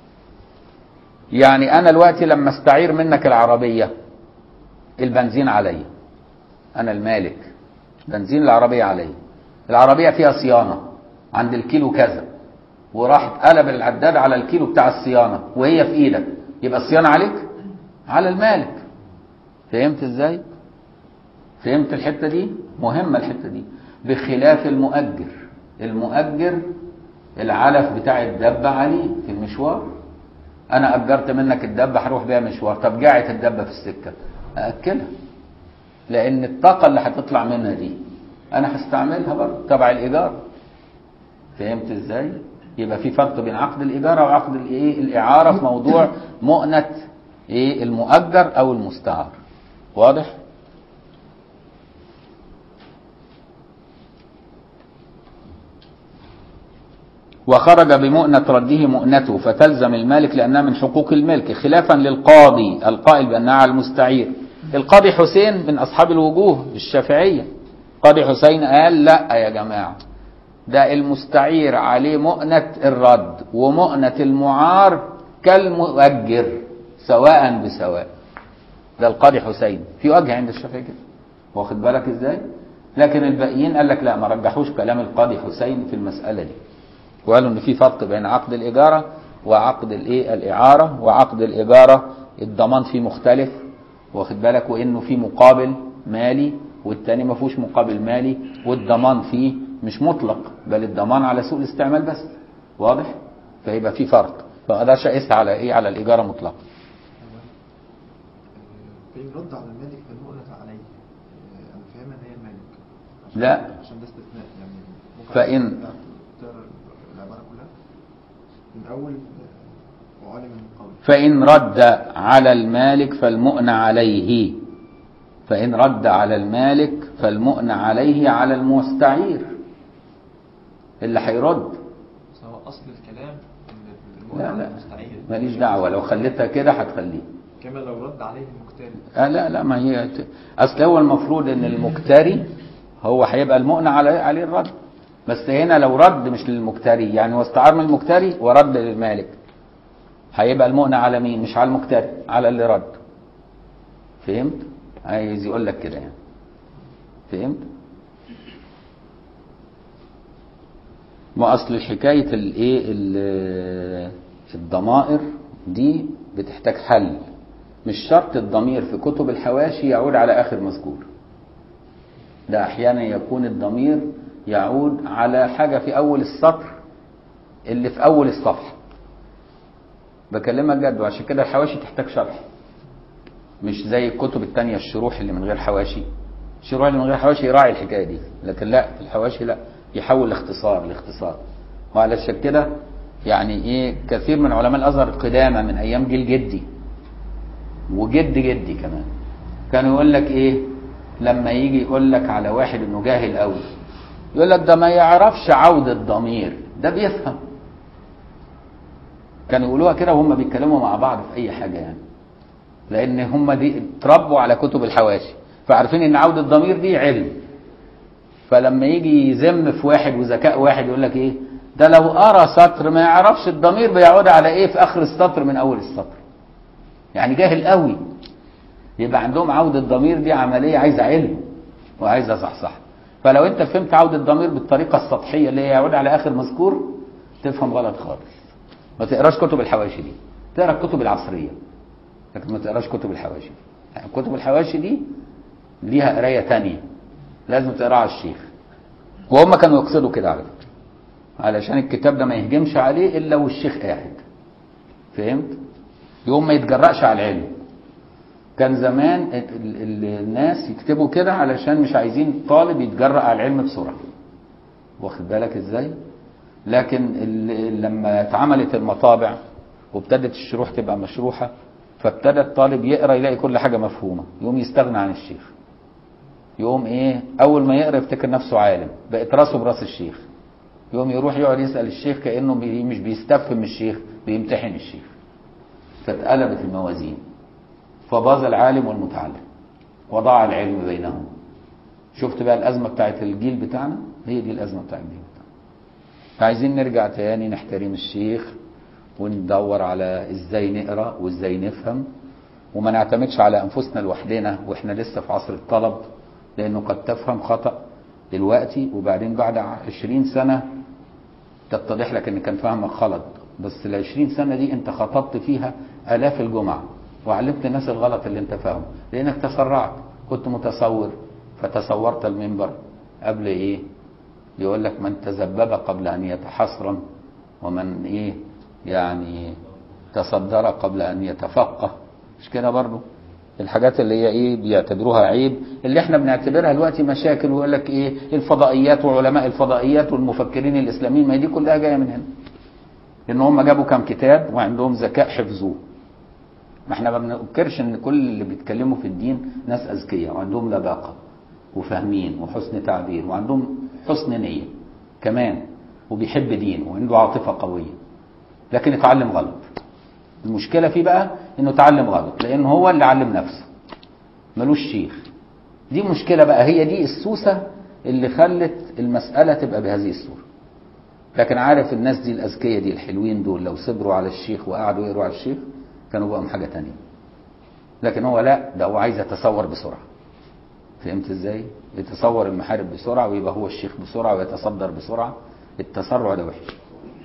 يعني انا دلوقتي لما استعير منك العربية البنزين عليا انا المالك بنزين العربية عليا العربية فيها صيانة عند الكيلو كذا وراح قلب العداد على الكيلو بتاع الصيانة وهي في ايدك يبقى الصيانة عليك على المالك فهمت ازاي فهمت الحتة دي مهمة الحتة دي بخلاف المؤجر المؤجر العلف بتاع الدبة عليه في المشوار انا اجرت منك الدبة هروح بيها مشوار طب جاعت الدبة في السكة ااكلها لان الطاقة اللي هتطلع منها دي انا هستعملها برضه تبع الايجار فهمت ازاي يبقى في فرق بين عقد الايجار وعقد الايه الاعاره في موضوع مؤنه ايه المؤجر او المستعار واضح وخرج بمؤنة رده مؤنته فتلزم المالك لأنها من حقوق الملك خلافا للقاضي القائل بأنها على المستعير القاضي حسين من أصحاب الوجوه الشافعية قاضي حسين قال لا يا جماعة ده المستعير عليه مؤنة الرد ومؤنة المعار كالمؤجر سواء بسواء ده القاضي حسين في وجه عند الشافعي كده واخد بالك ازاي لكن الباقيين قال لك لا ما رجحوش كلام القاضي حسين في المسألة دي وقالوا ان في فرق بين عقد الإجارة وعقد الايه الإعارة وعقد الإجارة الضمان فيه مختلف واخد بالك وانه في مقابل مالي والتاني ما فيهوش مقابل مالي والضمان فيه مش مطلق بل الضمان على سوء الاستعمال بس واضح فيبقى في فرق فما اقدرش اقيسها على ايه على الاجاره مطلقا فإن رد على المالك فالمؤنة عليه آه، أنا فاهمها إن هي المالك عشان- لا. عشان ده استثناء يعني ممكن فإن- تقرا العبارة كلها من أول آه، وعلم من قول فإن رد على المالك فالمؤن عليه فإن رد على المالك فالمؤن عليه على المستعير اللي هيرد سواء أصل الكلام إن لا المؤنة لا مستعير ماليش دعوة لو خليتها كده هتخليه كما لو رد عليه المكتري آه لا لا ما هي اصل هو المفروض ان المكتري هو هيبقى المؤن على عليه الرد بس هنا لو رد مش للمكتري يعني هو استعار من المكتري ورد للمالك هيبقى المؤن على مين مش على المكتري على اللي رد فهمت عايز يقول لك كده يعني فهمت ما اصل حكايه الايه ال- الضمائر دي بتحتاج حل مش شرط الضمير في كتب الحواشي يعود على اخر مذكور ده احيانا يكون الضمير يعود على حاجه في اول السطر اللي في اول الصفحه بكلمك جد وعشان كده الحواشي تحتاج شرح مش زي الكتب التانية الشروح اللي من غير حواشي الشروح اللي من غير حواشي يراعي الحكايه دي لكن لا في الحواشي لا يحول الاختصار لاختصار وعلشان كده يعني ايه كثير من علماء الازهر القدامى من ايام جيل جدي وجد جدي كمان كانوا يقول لك ايه لما يجي يقول لك على واحد انه جاهل قوي يقول لك ده ما يعرفش عودة ضمير ده بيفهم كانوا يقولوها كده وهم بيتكلموا مع بعض في اي حاجه يعني لان هم دي اتربوا على كتب الحواشي فعارفين ان عودة الضمير دي علم فلما يجي يذم في واحد وذكاء واحد يقول لك ايه ده لو قرا سطر ما يعرفش الضمير بيعود على ايه في اخر السطر من اول السطر يعني جاهل قوي يبقى عندهم عودة الضمير دي عملية عايزة علم وعايزة صحصح فلو انت فهمت عودة الضمير بالطريقة السطحية اللي هي يعود على اخر مذكور تفهم غلط خالص ما تقراش كتب الحواشي دي تقرا الكتب العصرية لكن ما تقراش كتب الحواشي يعني كتب الحواشي دي ليها قراية تانية لازم تقراها على الشيخ وهم كانوا يقصدوا كده على فكرة علشان الكتاب ده ما يهجمش عليه الا والشيخ قاعد فهمت يوم ما يتجرأش على العلم كان زمان ال- ال- الناس يكتبوا كده علشان مش عايزين طالب يتجرأ على العلم بسرعة واخد بالك ازاي لكن ال- لما اتعملت المطابع وابتدت الشروح تبقى مشروحة فابتدى الطالب يقرا يلاقي كل حاجة مفهومة يقوم يستغنى عن الشيخ يقوم ايه اول ما يقرا يفتكر نفسه عالم بقت راسه براس الشيخ يقوم يروح يقعد يسأل الشيخ كأنه بي مش بيستفهم الشيخ بيمتحن الشيخ فاتقلبت الموازين فباظ العالم والمتعلم وضاع العلم بينهم شفت بقى الأزمة بتاعت الجيل بتاعنا هي دي الأزمة بتاعت الجيل بتاعنا عايزين نرجع تاني نحترم الشيخ وندور على ازاي نقرا وازاي نفهم وما نعتمدش على انفسنا لوحدنا واحنا لسه في عصر الطلب لانه قد تفهم خطأ دلوقتي وبعدين بعد عشرين سنة تتضح لك ان كان فهمك غلط بس العشرين سنة دي انت خطبت فيها الاف الجمع وعلمت الناس الغلط اللي انت فاهمه لانك تسرعت كنت متصور فتصورت المنبر قبل ايه يقول لك من تذبب قبل ان يتحصرا ومن ايه يعني تصدر قبل ان يتفقه مش كده برضه الحاجات اللي هي ايه بيعتبروها عيب اللي احنا بنعتبرها دلوقتي مشاكل ويقول لك ايه الفضائيات وعلماء الفضائيات والمفكرين الاسلاميين ما هي دي كلها جايه من هنا ان هم جابوا كام كتاب وعندهم ذكاء حفظوه ما احنا ما بننكرش ان كل اللي بيتكلموا في الدين ناس اذكياء وعندهم لباقه وفاهمين وحسن تعبير وعندهم حسن نيه كمان وبيحب دين وعنده عاطفه قويه لكن اتعلم غلط المشكله فيه بقى انه اتعلم غلط لان هو اللي علم نفسه ملوش شيخ دي مشكله بقى هي دي السوسه اللي خلت المساله تبقى بهذه الصوره لكن عارف الناس دي الاذكياء دي الحلوين دول لو صبروا على الشيخ وقعدوا يقروا على الشيخ كانوا بقوا حاجه تانية لكن هو لا ده هو عايز يتصور بسرعه فهمت ازاي يتصور المحارب بسرعه ويبقى هو الشيخ بسرعه ويتصدر بسرعه التسرع ده وحش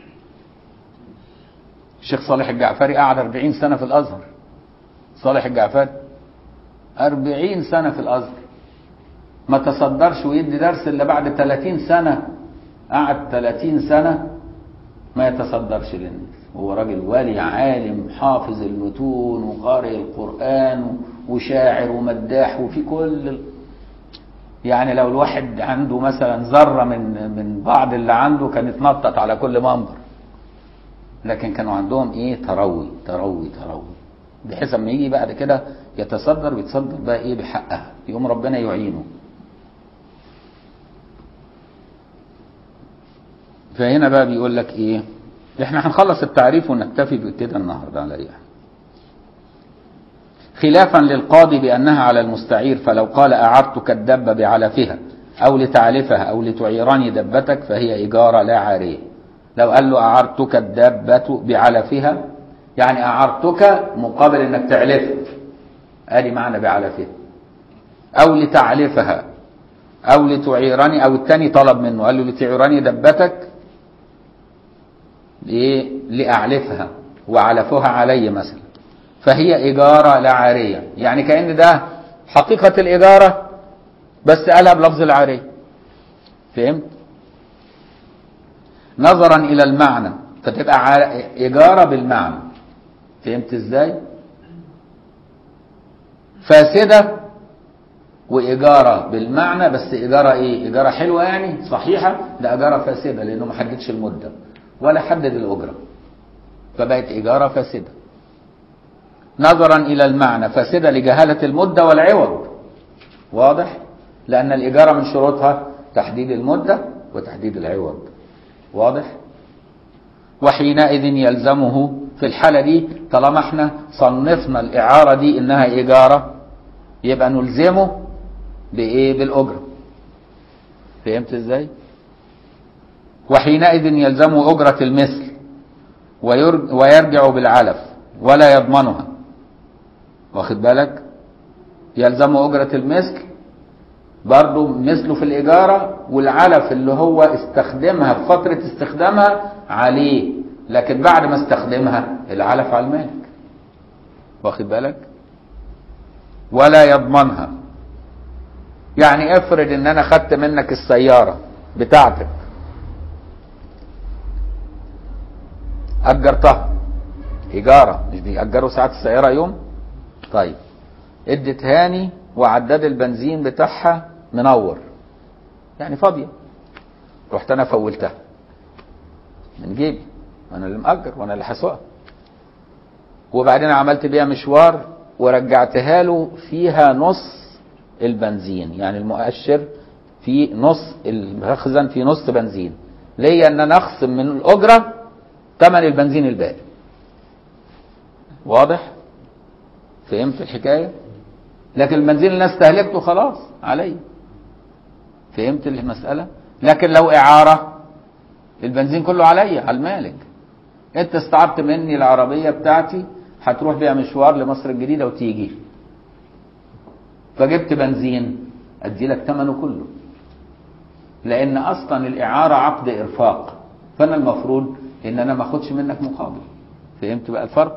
الشيخ صالح الجعفري قعد 40 سنة في الأزهر صالح الجعفري 40 سنة في الأزهر ما تصدرش ويدي درس إلا بعد 30 سنة قعد 30 سنة ما يتصدرش للناس هو راجل ولي عالم حافظ المتون وقارئ القرآن وشاعر ومداح وفي كل ال... يعني لو الواحد عنده مثلا ذرة من من بعض اللي عنده كان يتنطط على كل منبر لكن كانوا عندهم ايه تروي تروي تروي بحيث اما يجي بعد كده يتصدر بيتصدر بقى ايه بحقها يقوم ربنا يعينه فهنا بقى بيقول لك ايه احنا هنخلص التعريف ونكتفي بكده النهارده على ايه خلافا للقاضي بانها على المستعير فلو قال اعرتك الدب بعلفها او لتعلفها او لتعيرني دبتك فهي اجاره لا عاريه لو قال له اعرتك الدابه بعلفها يعني اعرتك مقابل انك تعلفها ادي معنى بعلفها او لتعلفها او لتعيرني او التاني طلب منه قال له لتعيرني دبتك ايه لاعلفها وعلفها علي مثلا فهي اجاره لا عاريه يعني كان ده حقيقه الاجاره بس قالها بلفظ العاريه فهمت نظرا الى المعنى فتبقى ع- اجاره بالمعنى فهمت ازاي فاسده واجاره بالمعنى بس اجاره ايه اجاره حلوه يعني صحيحه لا اجاره فاسده لانه ما حددش المده ولا حدد الاجره فبقت اجاره فاسده نظرا الى المعنى فاسده لجهاله المده والعوض واضح لان الاجاره من شروطها تحديد المده وتحديد العوض واضح وحينئذ يلزمه في الحاله دي طالما احنا صنفنا الاعاره دي انها اجاره يبقى نلزمه بايه بالاجره فهمت ازاي وحينئذ يلزمه اجره المثل ويرج- ويرجع بالعلف ولا يضمنها واخد بالك يلزمه اجره المثل برضه مثله في الإجارة والعلف اللي هو استخدمها في فترة استخدامها عليه لكن بعد ما استخدمها العلف على المالك واخد بالك ولا يضمنها يعني افرض ان انا خدت منك السيارة بتاعتك اجرتها ايجارة مش بيأجروا ساعات السيارة يوم طيب اديتهاني وعداد البنزين بتاعها منور يعني فاضيه رحت انا فولتها من جيبي وانا اللي مأجر وانا اللي هسوقها وبعدين عملت بيها مشوار ورجعتها له فيها نص البنزين يعني المؤشر في نص المخزن في نص بنزين ليا ان انا اخصم من الاجره ثمن البنزين الباقي واضح فهمت الحكايه لكن البنزين اللي انا استهلكته خلاص علي فهمت المسألة لكن لو إعارة البنزين كله عليا على المالك انت استعرت مني العربية بتاعتي هتروح بيها مشوار لمصر الجديدة وتيجي فجبت بنزين ادي لك ثمنه كله لان اصلا الاعاره عقد ارفاق فانا المفروض ان انا ما اخدش منك مقابل فهمت بقى الفرق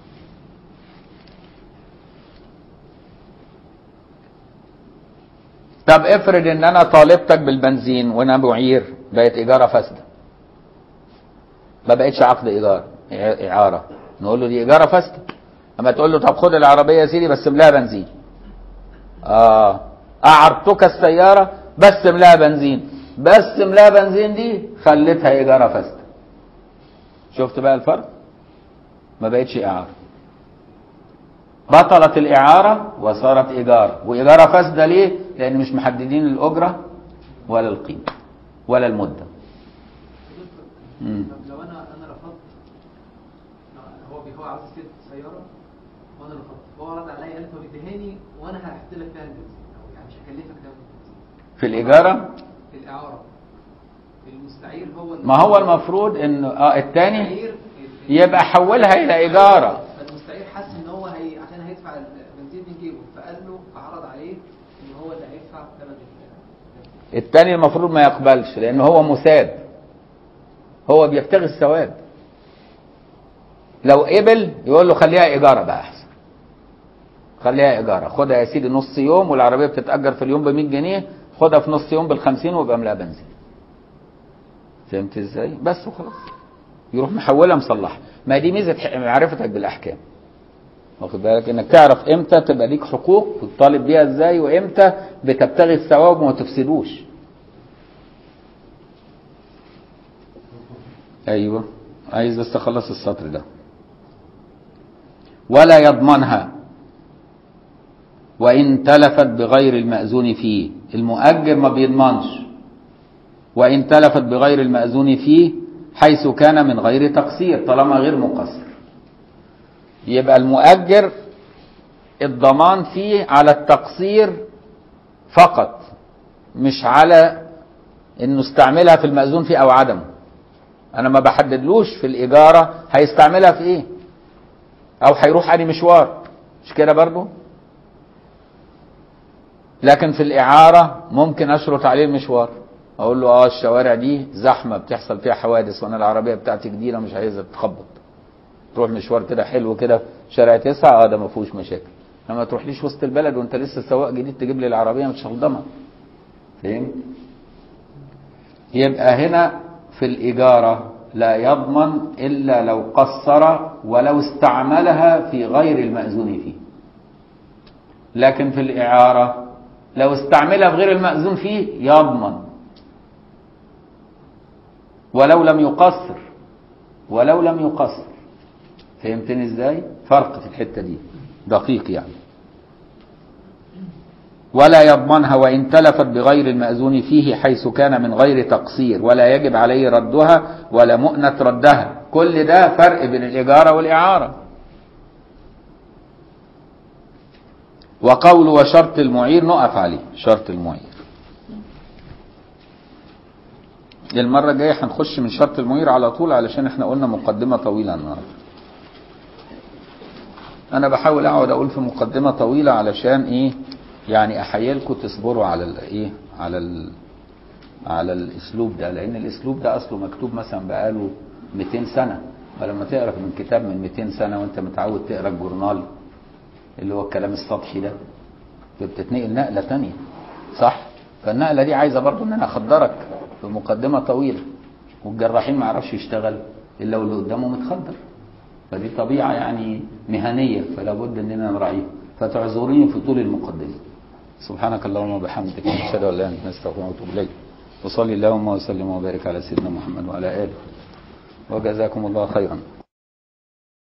طب افرض ان انا طالبتك بالبنزين وانا معير بقت ايجاره فاسده ما بقتش عقد ايجار اعاره نقول له دي ايجاره فاسده اما تقول له طب خد العربيه يا سيدي بس املاها بنزين اه اعرتك السياره بس املاها بنزين بس املاها بنزين دي خليتها ايجاره فاسده شفت بقى الفرق ما بقتش اعاره بطلت الإعارة وصارت إيجار وإيجارة فاسدة ليه؟ لأن مش محددين الأجرة ولا القيمة ولا المدة مم. طب لو انا انا رفضت هو بي- هو عاوز يشتري سياره وانا رفضت هو عرض عليا قال لي طب اديهاني وانا هحط لك فيها البنزين او يعني مش هكلفك ده في الإيجارة في الاعاره المستعير هو اللي- ما هو المفروض إن آه التاني المستعير يبقى حولها إلى إيجارة فالمستعير حس ان هو هي عشان هيدفع البنزين من جيبه فقال له عرض عليه ان هو اللي هيدفع ثمن ال- التاني المفروض ما يقبلش لأن هو مساد هو بيبتغي الثواب لو قبل يقول له خليها إيجارة بقى أحسن خليها إيجارة خدها يا سيدي نص يوم والعربية بتتأجر في اليوم ب 100 جنيه خدها في نص يوم بال 50 ويبقى املاها بنزين فهمت ازاي؟ بس وخلاص يروح محولها مصلحها ما دي ميزه ح- معرفتك بالاحكام واخد بالك انك تعرف امتى تبقى ليك حقوق وتطالب بيها ازاي وامتى بتبتغي الثواب وما تفسدوش ايوه عايز بس اخلص السطر ده ولا يضمنها وان تلفت بغير المأذون فيه المؤجر ما بيضمنش وان تلفت بغير المأذون فيه حيث كان من غير تقصير طالما غير مقصر يبقى المؤجر الضمان فيه على التقصير فقط مش على انه استعملها في المأذون فيه او عدمه انا ما بحددلوش في الاجاره هيستعملها في ايه او هيروح اني مشوار مش كده برضو لكن في الاعاره ممكن اشرط عليه المشوار اقول له اه الشوارع دي زحمه بتحصل فيها حوادث وانا العربيه بتاعتي جديده مش عايزها تخبط تروح مشوار كده حلو كده شارع تسعة اه ده ما فيهوش مشاكل لما تروحليش وسط البلد وانت لسه سواق جديد تجيب لي العربيه مش هخدمها فهمت يبقى هنا في الإجارة لا يضمن إلا لو قصر ولو استعملها في غير المأذون فيه لكن في الإعارة لو استعملها في غير المأذون فيه يضمن ولو لم يقصر ولو لم يقصر فهمتني ازاي فرق في الحتة دي دقيق يعني ولا يضمنها وإن تلفت بغير المأذون فيه حيث كان من غير تقصير ولا يجب عليه ردها ولا مؤنة ردها كل ده فرق بين الإجارة والإعارة وقول وشرط المعير نقف عليه شرط المعير المرة الجاية هنخش من شرط المعير على طول علشان احنا قلنا مقدمة طويلة النهارده انا بحاول اقعد اقول في مقدمة طويلة علشان ايه يعني احيالكم تصبروا على الايه على ال على الاسلوب ده لان الاسلوب ده اصله مكتوب مثلا بقاله 200 سنه فلما تقرا من كتاب من 200 سنه وانت متعود تقرا الجورنال اللي هو الكلام السطحي ده بتتنقل نقله تانية صح فالنقله دي عايزه برضو ان انا اخدرك في مقدمه طويله والجراحين ما يعرفش يشتغل الا واللي قدامه متخدر فدي طبيعه يعني مهنيه فلا بد اننا نراعيها فتعذروني في طول المقدمه سبحانك اللهم وبحمدك نشهد ان لا اله الا انت نستغفرك ونتوب اليك وصلي اللهم وسلم وبارك على سيدنا محمد وعلى اله وجزاكم الله خيرا